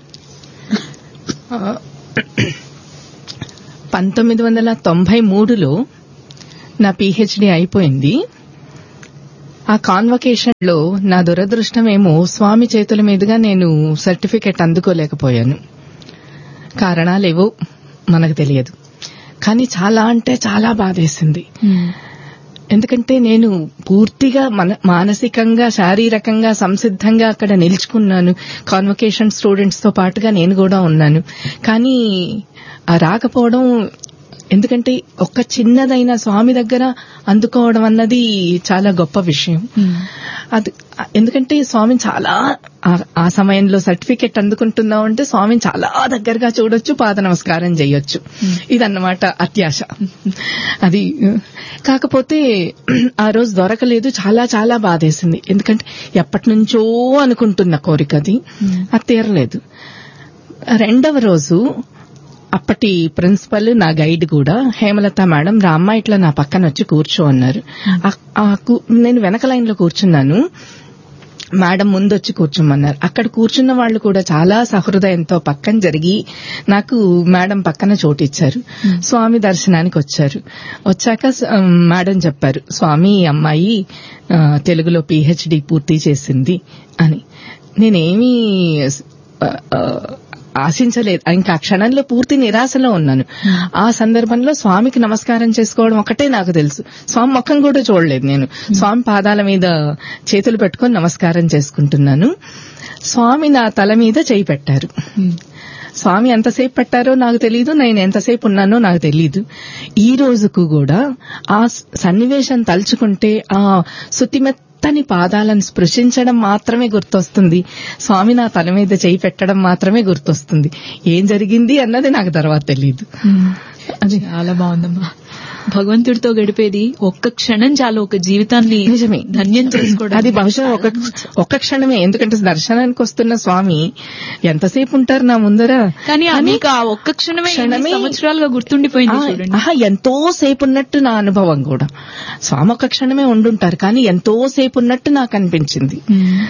పంతొమ్మిది వందల తొంభై మూడులో నా పిహెచ్డి అయిపోయింది ఆ కాన్వకేషన్ లో నా దురదృష్టమేమో స్వామి చేతుల మీదుగా నేను సర్టిఫికెట్ అందుకోలేకపోయాను కారణాలేవో మనకు తెలియదు కానీ చాలా అంటే చాలా బాధేసింది ఎందుకంటే నేను పూర్తిగా మన మానసికంగా శారీరకంగా సంసిద్ధంగా అక్కడ నిలుచుకున్నాను కాన్వకేషన్ స్టూడెంట్స్ తో పాటుగా నేను కూడా ఉన్నాను కానీ ఆ రాకపోవడం ఎందుకంటే ఒక్క చిన్నదైన స్వామి దగ్గర అందుకోవడం అన్నది చాలా గొప్ప విషయం అది ఎందుకంటే స్వామిని చాలా ఆ- ఆ సమయంలో సర్టిఫికెట్ అందుకుంటున్నాం అంటే స్వామిని చాలా దగ్గరగా చూడొచ్చు పాద నమస్కారం చేయొచ్చు ఇదన్నమాట అత్యాశ అది కాకపోతే ఆ రోజు దొరకలేదు చాలా చాలా బాధేసింది ఎందుకంటే ఎప్పటి నుంచో అనుకుంటున్న కోరిక అది అది తీరలేదు రెండవ రోజు అప్పటి ప్రిన్సిపల్ నా గైడ్ కూడా హేమలత మేడం రామ్మ ఇట్లా నా పక్కన వచ్చి కూర్చో అన్నారు ఆ- ఆ కు- నేను వెనక లైన్ లో కూర్చున్నాను మేడం ముందు వచ్చి కూర్చోమన్నారు అక్కడ కూర్చున్న వాళ్ళు కూడా చాలా సహృదయంతో పక్కన జరిగి నాకు మేడం పక్కన చోటు ఇచ్చారు స్వామి దర్శనానికి వచ్చారు వచ్చాక స- మేడం చెప్పారు స్వామి ఈ అమ్మాయి ఆ, తెలుగులో పిహెచ్డి పూర్తి చేసింది అని నేనేమీ ఆ, ఆ, ఆశించలేదు ఇంకా ఆ క్షణంలో పూర్తి నిరాశలో ఉన్నాను ఆ సందర్భంలో స్వామికి నమస్కారం చేసుకోవడం ఒకటే నాకు తెలుసు స్వామి ముఖం కూడా చూడలేదు నేను స్వామి పాదాల మీద చేతులు పెట్టుకొని నమస్కారం చేసుకుంటున్నాను స్వామి నా తల మీద చేయి పెట్టారు స్వామి ఎంతసేపు పెట్టారో నాకు తెలియదు నేను ఎంతసేపు ఉన్నానో నాకు తెలియదు ఈ రోజుకు కూడా ఆ సన్నివేశం తలుచుకుంటే ఆ శుతిమెత్తని పాదాలను స్పృశించడం మాత్రమే గుర్తొస్తుంది స్వామి నా తల మీద చేయి పెట్టడం మాత్రమే గుర్తొస్తుంది ఏం జరిగింది అన్నది నాకు తర్వాత తెలియదు అది చాలా బాగుందమ్మా భగవంతుడితో గడిపేది ఒక్క క్షణం చాలు ఒక జీవితాన్ని నిజమే ధన్యం చేసుకోవడం అది బహుశా ఒక ఒక్క క్షణమే ఎందుకంటే దర్శనానికి వస్తున్న స్వామి ఎంతసేపు ఉంటారు నా ముందర కానీ ఆ మీకు ఆ ఒక్క క్షణమే ఎన్ని క్షణమే- సంవత్సరాలుగా గుర్తుండిపోయింది ఆ, చూడండి ఆహా ఎంతో సేపు ఉన్నట్టు నా అనుభవం కూడా స్వామి ఒక క్షణమే ఉండుంటారు కానీ ఎంతో సేపు ఉన్నట్టు నాకు అనిపించింది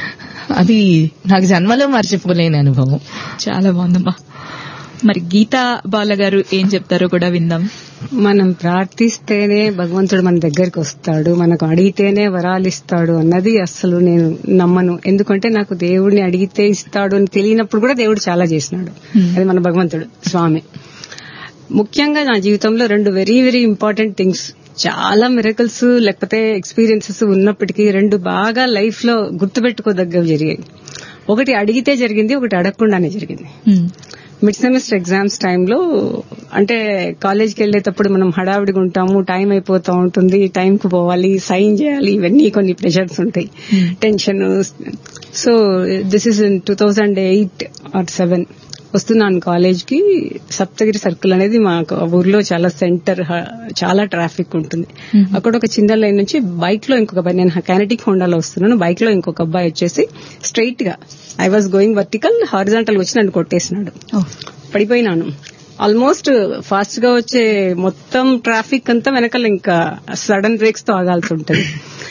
అది నాకు జన్మలో మర్చిపోలేని అనుభవం చాలా బాగుందమ్మా మరి గీతా బాల గారు ఏం చెప్తారో కూడా విందాం మనం ప్రార్థిస్తేనే భగవంతుడు మన దగ్గరికి వస్తాడు మనకు అడిగితేనే వరాలు ఇస్తాడు అన్నది అస్సలు నేను నమ్మను ఎందుకంటే నాకు దేవుడిని అడిగితే ఇస్తాడు అని తెలియనప్పుడు కూడా దేవుడు చాలా చేసినాడు అది మన భగవంతుడు స్వామి ముఖ్యంగా నా జీవితంలో రెండు వెరీ వెరీ ఇంపార్టెంట్ థింగ్స్ చాలా మిరకల్స్ లేకపోతే ఎక్స్పీరియన్సెస్ ఉన్నప్పటికీ రెండు బాగా లైఫ్ లో గుర్తుపెట్టుకోదగ్గవి జరిగాయి ఒకటి అడిగితే జరిగింది ఒకటి అడగకుండానే జరిగింది మిడ్ సెమిస్టర్ ఎగ్జామ్స్ టైంలో అంటే కాలేజ్కి వెళ్ళేటప్పుడు మనం హడావిడిగా ఉంటాము టైం అయిపోతూ ఉంటుంది టైం కు పోవాలి సైన్ చేయాలి ఇవన్నీ కొన్ని ప్రెషర్స్ ఉంటాయి tension so this is in two thousand eight or seven వస్తున్నాను కాలేజ్ కి సప్తగిరి సర్కిల్ అనేది మా ఊర్లో చాలా సెంటర్ చాలా ట్రాఫిక్ ఉంటుంది అక్కడ ఒక చిన్న లైన్ నుంచి బైక్ లో ఇంకొక అబ్బాయి నేను కైనటిక్ హోండాలో వస్తున్నాను బైక్ లో ఇంకొక అబ్బాయి వచ్చేసి స్ట్రైట్ గా I was going vertical horizontal వచ్చి నన్ను కొట్టేసినాడు పడిపోయినాను ఆల్మోస్ట్ ఫాస్ట్ గా వచ్చే మొత్తం ట్రాఫిక్ అంతా వెనకాల ఇంకా సడన్ బ్రేక్స్ తో ఆగాల్సి ఉంటుంది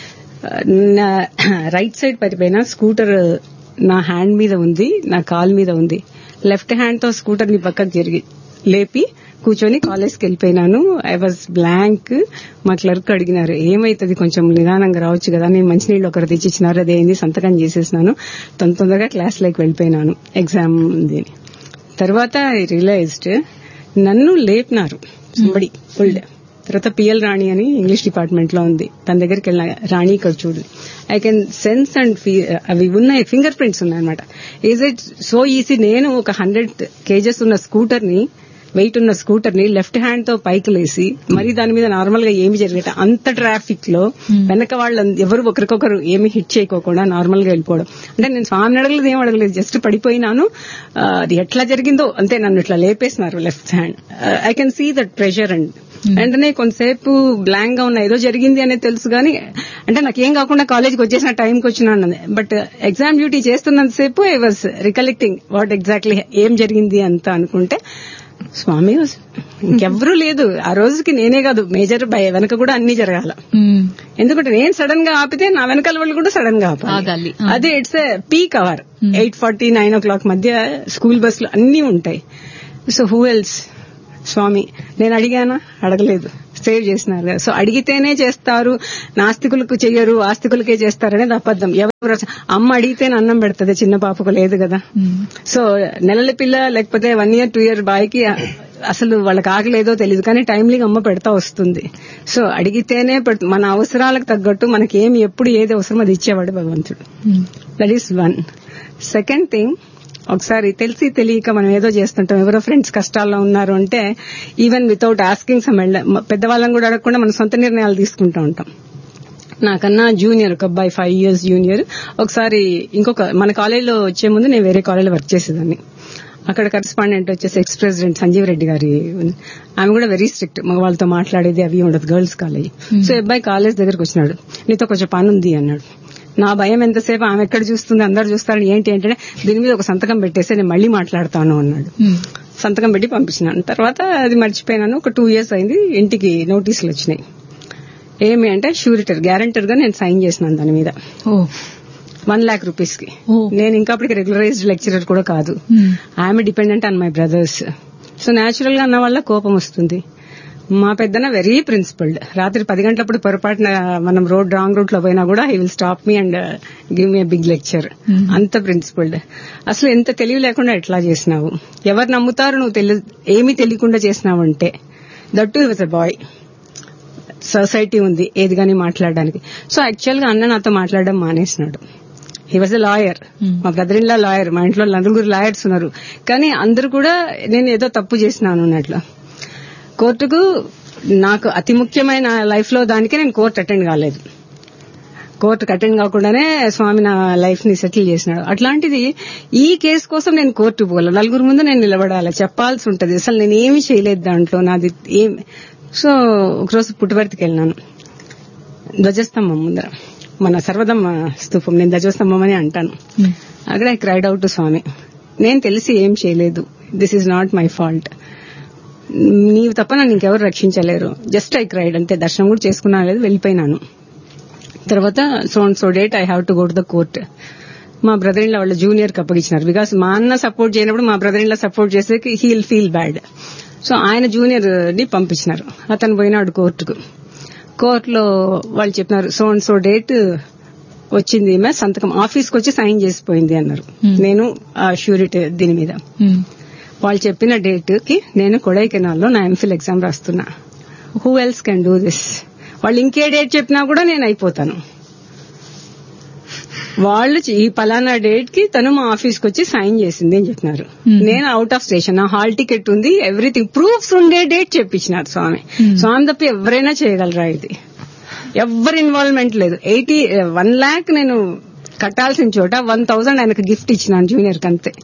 నా రైట్ సైడ్ పడిపోయినా స్కూటర్ నా హ్యాండ్ మీద ఉంది నా కాల్ మీద ఉంది లెఫ్ట్ హ్యాండ్ తో స్కూటర్ ని పక్కకు జరిగి లేపి కూర్చొని కాలేజ్కి వెళ్ళిపోయినాను ఐ వాజ్ బ్లాంక్ మా క్లర్క్ అడిగినారు ఏమైతుంది కొంచెం నిదానంగా రావచ్చు కదా నేను మంచినీళ్ళు ఒకరు తెచ్చిచ్చినారు అదేంది సంతకం చేసేసినాను తొందర తొందరగా క్లాస్లోకి వెళ్ళిపోయినాను ఎగ్జామ్ దీని తర్వాత ఐ రియలైజ్డ్ నన్ను లేపినారు సంబడి ఫుల్ తర్వాత పిఎల్ రాణి అని ఇంగ్లీష్ డిపార్ట్మెంట్ లో ఉంది తన దగ్గరికి వెళ్ళిన రాణి ఇక్కడ చూడు ఐ కెన్ సెన్స్ అండ్ అవి ఉన్నాయి ఫింగర్ ప్రింట్స్ ఉన్నాయన్నమాట ఈజ్ ఇట్ సో ఈజీ నేను ఒక హండ్రెడ్ కేజెస్ ఉన్న స్కూటర్ ని వెయిట్ ఉన్న స్కూటర్ ని లెఫ్ట్ హ్యాండ్ తో పైకి లేసి మరి దాని మీద నార్మల్ గా ఏమి జరిగేట అంత ట్రాఫిక్ లో వెనక వాళ్ళు ఎవరు ఒకరికొకరు ఏమి హిట్ చేయకోకుండా నార్మల్ గా వెళ్ళిపోవడం అంటే నేను స్వామిని అడగలేదు ఏం అడగలేదు జస్ట్ పడిపోయినాను ఆ, అది ఎట్లా జరిగిందో అంతే నన్ను ఇట్లా లేపేసినారు left hand I can see that pressure and వెంటనే కొంతసేపు బ్లాంక్ గా ఉన్న ఏదో జరిగింది అనేది తెలుసు కానీ అంటే నాకేం కాకుండా కాలేజ్కి వచ్చేసిన టైంకి వచ్చినాను బట్ ఎగ్జామ్ డ్యూటీ చేస్తున్నంతసేపు I was recollecting what exactly ఏం జరిగింది అంత అనుకుంటే స్వామి ఇంకెవ్వరూ లేదు ఆ రోజుకి నేనే కాదు మేజర్ భయ వెనక కూడా అన్ని జరగాల ఎందుకంటే నేను సడన్ గా ఆపితే నా వెనకాల వాళ్ళు కూడా సడన్ గా ఆగాలి. ఆపాలి అదే it's a peak hour eight forty nine o'clock మధ్య స్కూల్ బస్సులు అన్ని ఉంటాయి సో హూ ఎల్స్ స్వామి నేను అడిగానా అడగలేదు సేవ్ చేసినారు కదా సో అడిగితేనే చేస్తారు నాస్తికులకు చెయ్యరు ఆస్తికులకే చేస్తారనేది అబద్ధం ఎవరు అమ్మ అడిగితేనే అన్నం పెడుతుంది చిన్న పాపకు లేదు కదా సో నెలల పిల్ల లేకపోతే వన్ ఇయర్ టూ ఇయర్ బాయ్కి అసలు వాళ్ళకి ఆగలేదో తెలియదు కానీ టైమ్లీగా అమ్మ పెడతా వస్తుంది సో అడిగితేనే పెడుతు- మన అవసరాలకు తగ్గట్టు మనకి ఏమి ఎప్పుడు ఏది అవసరం అది ఇచ్చేవాడు భగవంతుడు that is one second thing ఒకసారి తెలిసి తెలియక మనం ఏదో చేస్తుంటాం ఎవరో ఫ్రెండ్స్ కష్టాల్లో ఉన్నారు అంటే ఈవెన్ వితౌట్ ఆస్కింగ్ సమ్ పెద్దవాళ్ళని కూడా అడగకుండా మన సొంత నిర్ణయాలు తీసుకుంటూ ఉంటాం నాకన్నా జూనియర్ ఒక అబ్బాయి ఫైవ్ ఇయర్స్ జూనియర్ ఒకసారి ఇంకొక మన కాలేజీలో వచ్చే ముందు నేను వేరే కాలేజీలో వర్క్ చేసేదాన్ని అక్కడ కరెస్పాండెంట్ వచ్చేసి ఎక్స్ ప్రెసిడెంట్ సంజీవ్ రెడ్డి గారి ఉంది. ఆమె కూడా వెరీ స్ట్రిక్ట్ మగవాళ్ళతో మాట్లాడేది అవి ఉండదు గర్ల్స్ కాలేజ్ సో ఈ అబ్బాయి కాలేజ్ దగ్గరకు వచ్చినాడు నీతో కొంచెం పని ఉంది అన్నాడు నా భయం ఎంతసేపు ఆమె ఎక్కడ చూస్తుంది అందరు చూస్తారని ఏంటి అంటే దీని మీద ఒక సంతకం పెట్టేసి నేను మళ్ళీ మాట్లాడతాను అన్నాడు సంతకం పెట్టి పంపించినాను తర్వాత అది మర్చిపోయినాను ఒక టూ ఇయర్స్ అయింది ఇంటికి నోటీసులు వచ్చినాయి ఏమి అంటే షూరిటర్ గ్యారంటర్ గా నేను సైన్ చేసినాను దాని మీద ఓ వన్ లాక్ రూపీస్ కి ఓ. నేను ఇంకా అప్పటికి రెగ్యులరైజ్డ్ లెక్చరర్ కూడా కాదు Hmm. I'm dependent on my brothers so natural గా అన్న వల్ల కోపం వస్తుంది మా పెద్దన వెరీ ప్రిన్సిపల్డ్ రాత్రి పది గంటలప్పుడు పొరపాటున మనం రోడ్ రాంగ్ రూట్ లో పోయినా కూడా he will stop me and give me big lecture అంత ప్రిన్సిపల్డ్ అసలు ఎంత తెలివి లేకుండా ఎట్లా చేసినావు ఎవరు నమ్ముతారు నువ్వు తెలి ఏమీ తెలియకుండా చేసినావు అంటే that with a boy society ఉంది ఏది కానీ మాట్లాడడానికి సో యాక్చువల్ గా అన్న నాతో మాట్లాడడం మానేసినాడు హీ వాజ్ ఎ లాయర్ మా బ్రదర్ ఇన్ లా లాయర్ మా ఇంట్లో నలుగురు లాయర్స్ ఉన్నారు కానీ అందరూ కూడా నేను ఏదో తప్పు చేసినాను అన్నట్లు కోర్టుకు నాకు అతి ముఖ్యమైన లైఫ్ లో దానికి నేను కోర్టు అటెండ్ కాలేదు కోర్టుకు అటెండ్ కాకుండానే స్వామి నా లైఫ్ ని సెటిల్ చేసినాడు అట్లాంటిది ఈ కేసు కోసం నేను కోర్టు పోలే నలుగురు ముందు నేను నిలబడాలి చెప్పాల్సి ఉంటది అసలు నేను ఏమి చేయలేదు దాంట్లో నాది ఏం సో ఒకరోజు పుట్టుబడికి వెళ్ళినాను ధ్వజస్తంభం ముందర మన సర్వదమ్మ స్తూపం నేను ధ్వజస్తంభం అని అంటాను అక్కడ ఐ క్రైడ్ అవుట్ స్వామి నేను తెలిసి ఏం చేయలేదు this is not my fault నీవు తప్ప నన్ను ఇంకెవరు రక్షించలేరు జస్ట్ ఐ క్రైడ్ అంతే దర్శనం కూడా చేసుకున్నా లేదు వెళ్ళిపోయినాను తర్వాత so and so date I have to go to the court మా బ్రదర్ ఇన్ వాళ్ళ జూనియర్ కి అప్పగించినారు బికాస్ మా అన్న సపోర్ట్ చేయనప్పుడు మా బ్రదర్ ఇన్ సపోర్ట్ చేసే హీల్ ఫీల్ బ్యాడ్ సో ఆయన జూనియర్ ని పంపించినారు అతను పోయినాడు కోర్టుకు కోర్టులో వాళ్ళు చెప్పినారు సో అండ్ సో డేట్ వచ్చింది ఈమె సంతకం ఆఫీస్కి వచ్చి సైన్ చేసిపోయింది అన్నారు నేను షూరిటీ దీని మీద వాళ్ళు చెప్పిన డేట్ కి నేను కొడైకెనాల్లో నా ఎంఫిల్ ఎగ్జామ్ రాస్తున్నా who else can do this వాళ్ళు ఇంకే డేట్ చెప్పినా కూడా నేను అయిపోతాను వాళ్ళు ఈ పలానా డేట్ కి తను మా ఆఫీస్కి వచ్చి సైన్ చేసింది అని చెప్పినారు నేను అవుట్ ఆఫ్ స్టేషన్ నా హాల్ టికెట్ ఉంది ఎవ్రీథింగ్ ప్రూఫ్స్ ఉండే డేట్ చెప్పించినారు స్వామి స్వామి తప్ప ఎవరైనా చేయగలరా ఇది ఎవరి ఇన్వాల్వ్మెంట్ లేదు ఎయిటీ వన్ లాక్ నేను కట్టాల్సిన చోట వన్ థౌసండ్ ఆయనకు గిఫ్ట్ ఇచ్చినాను జూనియర్ కి అంతే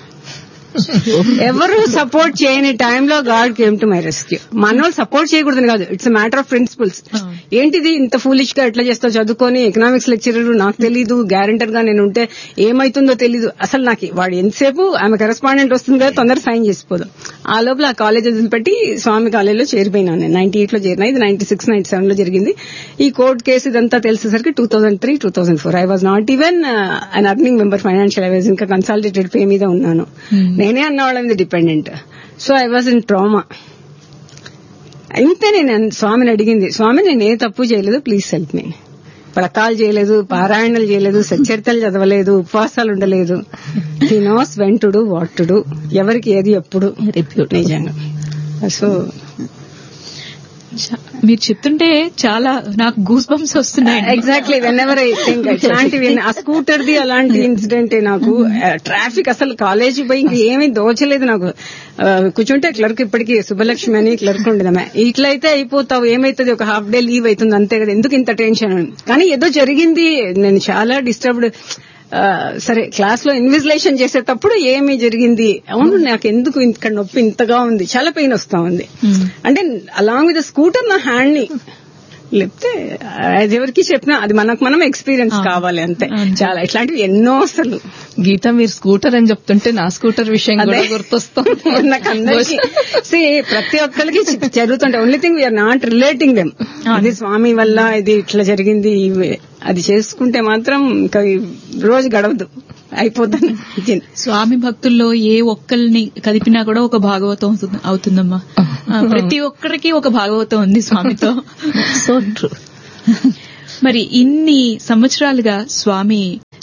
ఎవరు సపోర్ట్ చేయని టైంలో God came to my rescue మనోళ్ళు సపోర్ట్ చేయకూడదని కాదు ఇట్స్ మ్యాటర్ ఆఫ్ ప్రిన్సిపల్స్ ఏంటిది ఇంత ఫూలిష్ గా ఎట్లా చేస్తావు చదువుకొని ఎకనామిక్స్ లెక్చరర్ నాకు తెలీదు గ్యారంటర్ గా నేను ఉంటే ఏమైతుందో తెలీదు అసలు నాకు వాడు ఎంతసేపు ఆమె కరెస్పాండెంట్ వస్తుంది కదా తొందర సైన్ చేసిపోదు ఆ లోపల ఆ కాలేజ్ వదిలిపెట్టి స్వామి కాలేజీలో చేరిపోయినాను నేను నైన్టీ ఎయిట్ లో చేరినా ఇది నైన్టీ సిక్స్ నైన్టీ సెవెన్ లో జరిగింది ఈ కోర్టు కేసు ఇదంతా తెలిసేసరికి two thousand three two thousand four I was not even unearning member financial I was ఇంకా కన్సల్టేటెడ్ పే మీద ఉన్నాను నేనే అన్న వాళ్ళ మీద dependent so I was in trauma ఇంతే నేను అన్- స్వామిని అడిగింది స్వామి నేను ఏ తప్పు చేయలేదు ప్లీజ్ హెల్ప్ మీ వ్రతాలు చేయలేదు పారాయణలు చేయలేదు సచ్చరితలు చదవలేదు ఉపవాసాలు ఉండలేదు హీ నోస్ వెంటుడు వాటుడు ఎవరికి ఏది ఎప్పుడు నిజంగా సో మీరు చెప్తుంటే చాలా నాకు గూస్ బంప్స్ వస్తున్నాయి exactly whenever I think ఇట్లాంటివి ఆ స్కూటర్ ది అలాంటి ఇన్సిడెంట్ నాకు ట్రాఫిక్ అసలు కాలేజీ పోయి ఇంక ఏమీ దోచలేదు నాకు ఆ, కూర్చుంటే క్లర్క్ ఇప్పటికి సుబ్బలక్ష్మి అని క్లర్క్ ఉండదమే ఇట్లయితే అయిపోతావు ఏమైతుంది ఒక హాఫ్ డే లీవ్ అవుతుంది అంతే కదా ఎందుకు ఇంత టెన్షన్ అని. కానీ ఏదో జరిగింది నేను చాలా డిస్టర్బ్డ్ సరే క్లాస్ లో ఇన్విజిలేషన్ చేసేటప్పుడు ఏమి జరిగింది అవును నాకు ఎందుకు ఇక్కడ నొప్పి ఇంతగా ఉంది చాలా పెయిన్ వస్తా ఉంది అంటే అలాంగ్ విత్ స్కూటర్ నా హ్యాండ్ ని లేకపోతే అది ఎవరికి చెప్పినా అది మనకు మనం ఎక్స్పీరియన్స్ కావాలి అంతే చాలా ఇట్లాంటివి ఎన్నో అసలు గీత మీరు స్కూటర్ అని చెప్తుంటే నా స్కూటర్ విషయం కూడా అదే. గుర్తొస్తుంది నాకు అందరికీ See, ప్రతి ఒక్కరికి చి- జరుగుతుంటాయి only thing we're not relating them అది స్వామి వల్ల ఇది ఇట్లా జరిగింది ఇవి- అది చేసుకుంటే మాత్రం ఇంకా ఈ రోజు గడవదు అయిపోతాను స్వామి భక్తుల్లో ఏ ఒక్కరిని కదిపినా కూడా ఒక భాగవతం అవుతుంది- అవుతుందమ్మా ఆ, ప్రతి ఒక్కరికి ఒక భాగవతం ఉంది స్వామితో సో ట్రూ మరి ఇన్ని సంవత్సరాలుగా స్వామి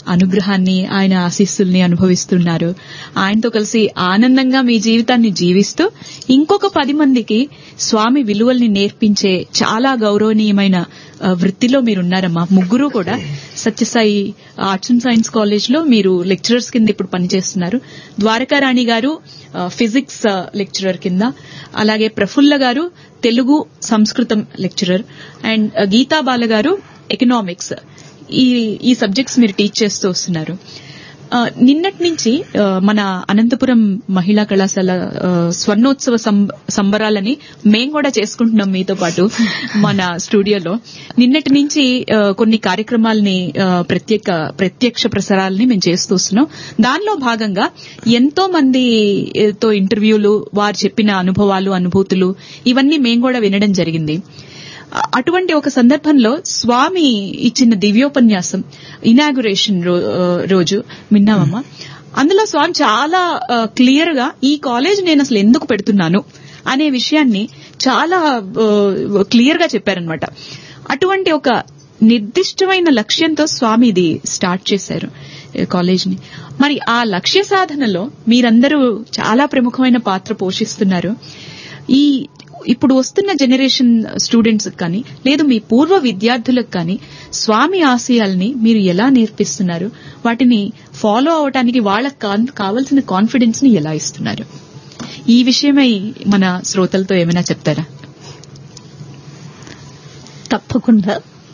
అనుగ్రహాన్ని ఆయన ఆశీస్సుల్ని అనుభవిస్తున్నారు ఆయనతో కలిసి ఆనందంగా మీ జీవితాన్ని జీవిస్తూ ఇంకొక పది మందికి స్వామి విలువల్ని నేర్పించే చాలా గౌరవనీయమైన ఆ, వృత్తిలో మీరున్నారమ్మా ముగ్గురు కూడా Sathya Sai arts and science college లో మీరు లెక్చరర్స్ కింద ఇప్పుడు పనిచేస్తున్నారు ద్వారకారాణి గారు ఆ, ఫిజిక్స్ ఆ, లెక్చరర్ కింద అలాగే ప్రఫుల్ల గారు తెలుగు సంస్కృతం లెక్చరర్ అండ్ ఆ, గీతా బాల గారు ఎకనామిక్స్ ఈ ఈ సబ్జెక్ట్స్ మీరు టీచ్ చేస్తూ వస్తున్నారు ఆ, నిన్నటి నుంచి ఆ, మన అనంతపురం మహిళా కళాశాల ఆ, స్వర్ణోత్సవ సం- సంబరాలని మేం కూడా చేసుకుంటున్నాం మీతో పాటు మన స్టూడియోలో నిన్నటి నుంచి ఆ, కొన్ని కార్యక్రమాలని ఆ, ప్రత్యేక ప్రత్యక్ష ప్రసారాలని మేము చేస్తూ వస్తున్నాం దానిలో భాగంగా ఎంతో మందితో ఇంటర్వ్యూలు వారు చెప్పిన అనుభవాలు అనుభూతులు ఇవన్నీ మేము కూడా వినడం జరిగింది అ- అటువంటి ఒక సందర్భంలో స్వామి ఇచ్చిన దివ్యోపన్యాసం ఇనాగురేషన్ రోజు విన్నామమ్మా అందులో స్వామి చాలా క్లియర్ గా ఈ కాలేజ్ నేను అసలు ఎందుకు పెడుతున్నాను అనే విషయాన్ని చాలా క్లియర్ గా చెప్పారనమాట అటువంటి ఒక నిర్దిష్టమైన లక్ష్యంతో స్వామి ఇది స్టార్ట్ చేశారు ఈ కాలేజ్ని మరి ఆ లక్ష్య సాధనలో మీరందరూ చాలా ప్రముఖమైన పాత్ర పోషిస్తున్నారు ఈ ఇప్పుడు వస్తున్న జనరేషన్ స్టూడెంట్స్ కానీ లేదు మీ పూర్వ విద్యార్థులకు కానీ స్వామి ఆశయాల్ని మీరు ఎలా నేర్పిస్తున్నారు వాటిని ఫాలో అవటానికి వాళ్ళకి కాన్- కావాల్సిన కాన్ఫిడెన్స్ ని ఎలా ఇస్తున్నారు ఈ విషయమై మన శ్రోతలతో ఏమైనా చెప్తారా తప్పకుండా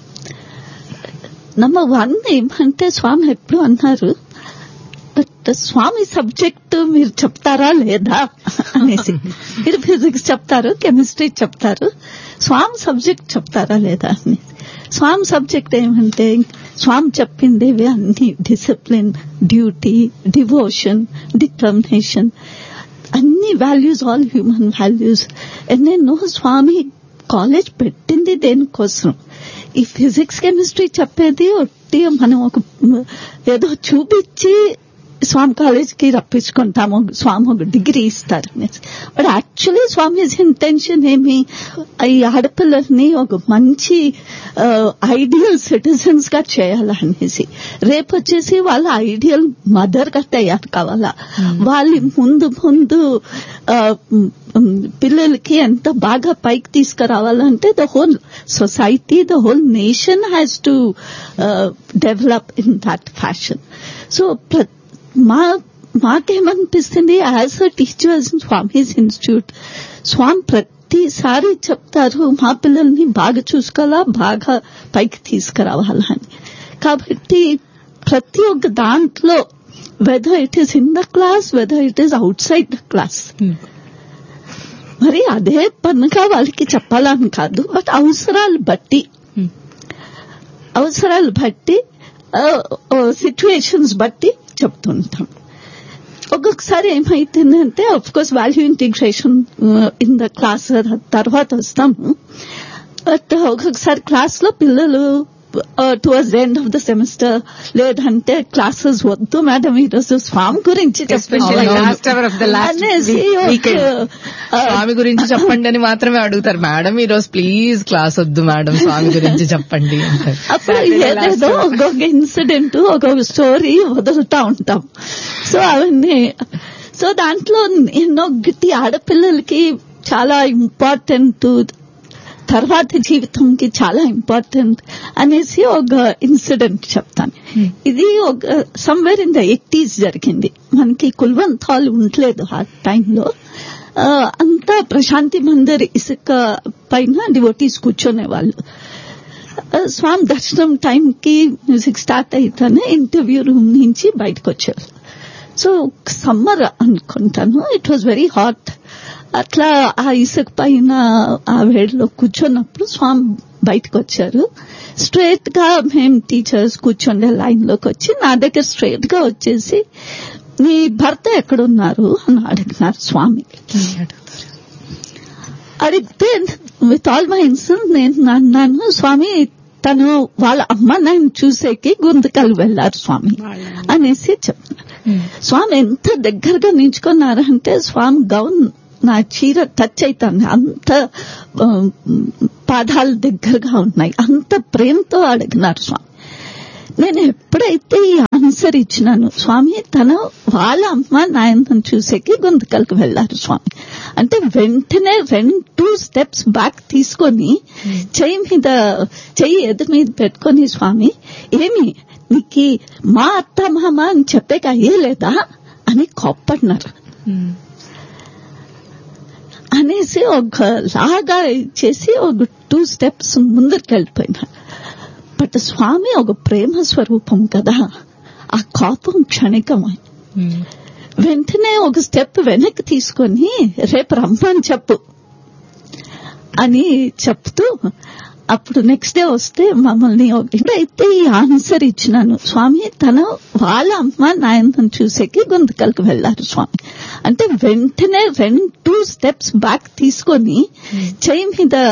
నంబర్ వన్ ఏమంటే స్వామి ఎప్పుడు అన్నారు బట్ స్వామి సబ్జెక్ట్ మీరు చెప్తారా లేదా అనేసి మీరు ఫిజిక్స్ చెప్తారు కెమిస్ట్రీ చెప్తారు స్వామి సబ్జెక్ట్ చెప్తారా లేదా అనేసి స్వామి సబ్జెక్ట్ ఏమంటే స్వామి చెప్పిందేవి అన్ని డిసిప్లిన్ డ్యూటీ డివోషన్ డిటర్మినేషన్ అన్ని వాల్యూస్ ఆల్ హ్యూమన్ వాల్యూస్ ఎన్నెన్నో స్వామి కాలేజ్ పెట్టింది దేనికోసం ఈ ఫిజిక్స్ కెమిస్ట్రీ చెప్పేది ఒట్టి మనం ఒక ఏదో చూపించి స్వామి కాలేజ్కి రప్పించుకుంటాము స్వామి ఒక డిగ్రీ ఇస్తారు బట్ యాక్చువల్లీ స్వామి ఇంటెన్షన్ ఏమి ఈ ఆడపిల్లల్ని ఒక మంచి ఐడియల్ సిటిజన్స్ గా చేయాలనేసి రేపు వచ్చేసి వాళ్ళ ఐడియల్ మదర్ గా తయారు కావాలా వాళ్ళు ముందు ముందు ఆ, మ్, మ్, పిల్లలకి ఎంత బాగా పైకి తీసుకురావాలంటే the whole society the whole nation has to develop in that fashion so మా మాకేమనిపిస్తుంది as a teachers Swami's institute Swami ప్రతిసారి చెప్తారు మా పిల్లల్ని బాగా చూసుకోవాలా బాగా పైకి తీసుకురావాలని కాబట్టి ప్రతి ఒక్క దాంట్లో whether it is in the class whether it is outside the class మరి అదే పన్నుగా వాళ్ళకి చెప్పాలని కాదు బట్ అవసరాలు బట్టి Hmm. అవసరాలు బట్టి సిచ్యువేషన్స్ బట్టి చెప్తుంటాం ఒక్కొక్కసారి ఏమైతుందంటే of course value integration in the class తర్వాత వస్తాము బట్ ఒక్కొక్కసారి క్లాస్ లో పిల్లలు towards the end of the semester లేదంటే క్లాసెస్ వద్దు మేడం ఈరోజు స్వామి గురించి Especially చెప్పండి. last hour of the last అనేసి week- ఒక, weekend. ఆ, స్వామి గురించి చెప్పండి అని మాత్రమే అడుగుతారు మేడం ఈ రోజు ప్లీజ్ క్లాస్ వద్దు మేడం స్వామి గురించి చెప్పండి అంటారు అప్పుడు Saturday last ఏదేదో ఒక్కొక్క ఇన్సిడెంట్ ఒక్కొక్క స్టోరీ వదులుతా ఉంటాం సో అవన్నీ సో దాంట్లో ఎన్నో గిట్టి ఆడపిల్లలకి చాలా ఇంపార్టెంట్ తర్వాత జీవితంకి చాలా ఇంపార్టెంట్ అనేసి ఒక ఇన్సిడెంట్ చెప్తాను ఇది ఒక సమ్వేర్ ఇన్ ద ఎయిటీస్ జరిగింది మనకి కుల్వంత్ హాల్ ఉండలేదు ఆ టైంలో ఆ, అంతా ప్రశాంతి మందిర్ ఇసుక పైన డివోటీస్ కూర్చునే వాళ్ళు స్వామి దర్శనం టైంకి మ్యూజిక్ స్టార్ట్ అయితేనే ఇంటర్వ్యూ రూమ్ నుంచి బయటకు వచ్చారు సో సమ్మర్ అనుకుంటాను ఇట్ వాజ్ వెరీ హాట్ అట్లా ఆ ఇసుక పైన ఆ వేడిలో కూర్చున్నప్పుడు స్వామి బయటకు వచ్చారు స్ట్రైట్ గా మేము టీచర్స్ కూర్చుండే లైన్ లోకి వచ్చి నా దగ్గర స్ట్రైట్ గా వచ్చేసి మీ భర్త ఎక్కడున్నారు అని అడిగినారు స్వామి అడిగితే విత్ ఆల్ మై ఇన్సల్ట్ నేను అన్నాను స్వామి తను వాళ్ళ అమ్మ నాయన చూసేకి గుంతకలు వెళ్లారు స్వామి అనేసి చెప్తున్నారు స్వామి ఎంత దగ్గరగా నించుకున్నారంటే స్వామి గౌన్ నా చీర టచ్ అవుతాను అంత ఆ, పాదాలు దగ్గరగా ఉన్నాయి అంత ప్రేమతో అడిగినారు స్వామి నేను ఎప్పుడైతే ఈ ఆన్సర్ ఇచ్చినాను స్వామి తన వాళ్ళ అమ్మ నాయనను చూసేకి గుంతకల్కి వెళ్లారు స్వామి అంటే వెంటనే రెండు టూ స్టెప్స్ బ్యాక్ తీసుకొని చెయ్యి మీద చెయ్యి ఎదురు మీద పెట్టుకొని స్వామి ఏమి నీకు మా అత్త మామ అని చెప్పేక అయ్యేలేదా అని కోప్పడినారు అనేసి ఒక లాగా చేసి ఒక టూ స్టెప్స్ ముందుకు వెళ్ళిపోయినారు బట్ స్వామి ఒక ప్రేమ స్వరూపం కదా ఆ కోపం క్షణికమై వెంటనే ఒక స్టెప్ వెనక్కి తీసుకొని రేపు రమ్మని చెప్పు అని చెప్తూ అప్పుడు నెక్స్ట్ డే వస్తే మమ్మల్ని ఎప్పుడైతే ఈ ఆన్సర్ ఇచ్చినాను స్వామి తన వాళ్ళ అమ్మ నాయనను చూసేకి గుంతకల్కి వెళ్లారు స్వామి అంటే వెంటనే రెండు టూ స్టెప్స్ బ్యాక్ తీసుకొని చెయ్యి మీద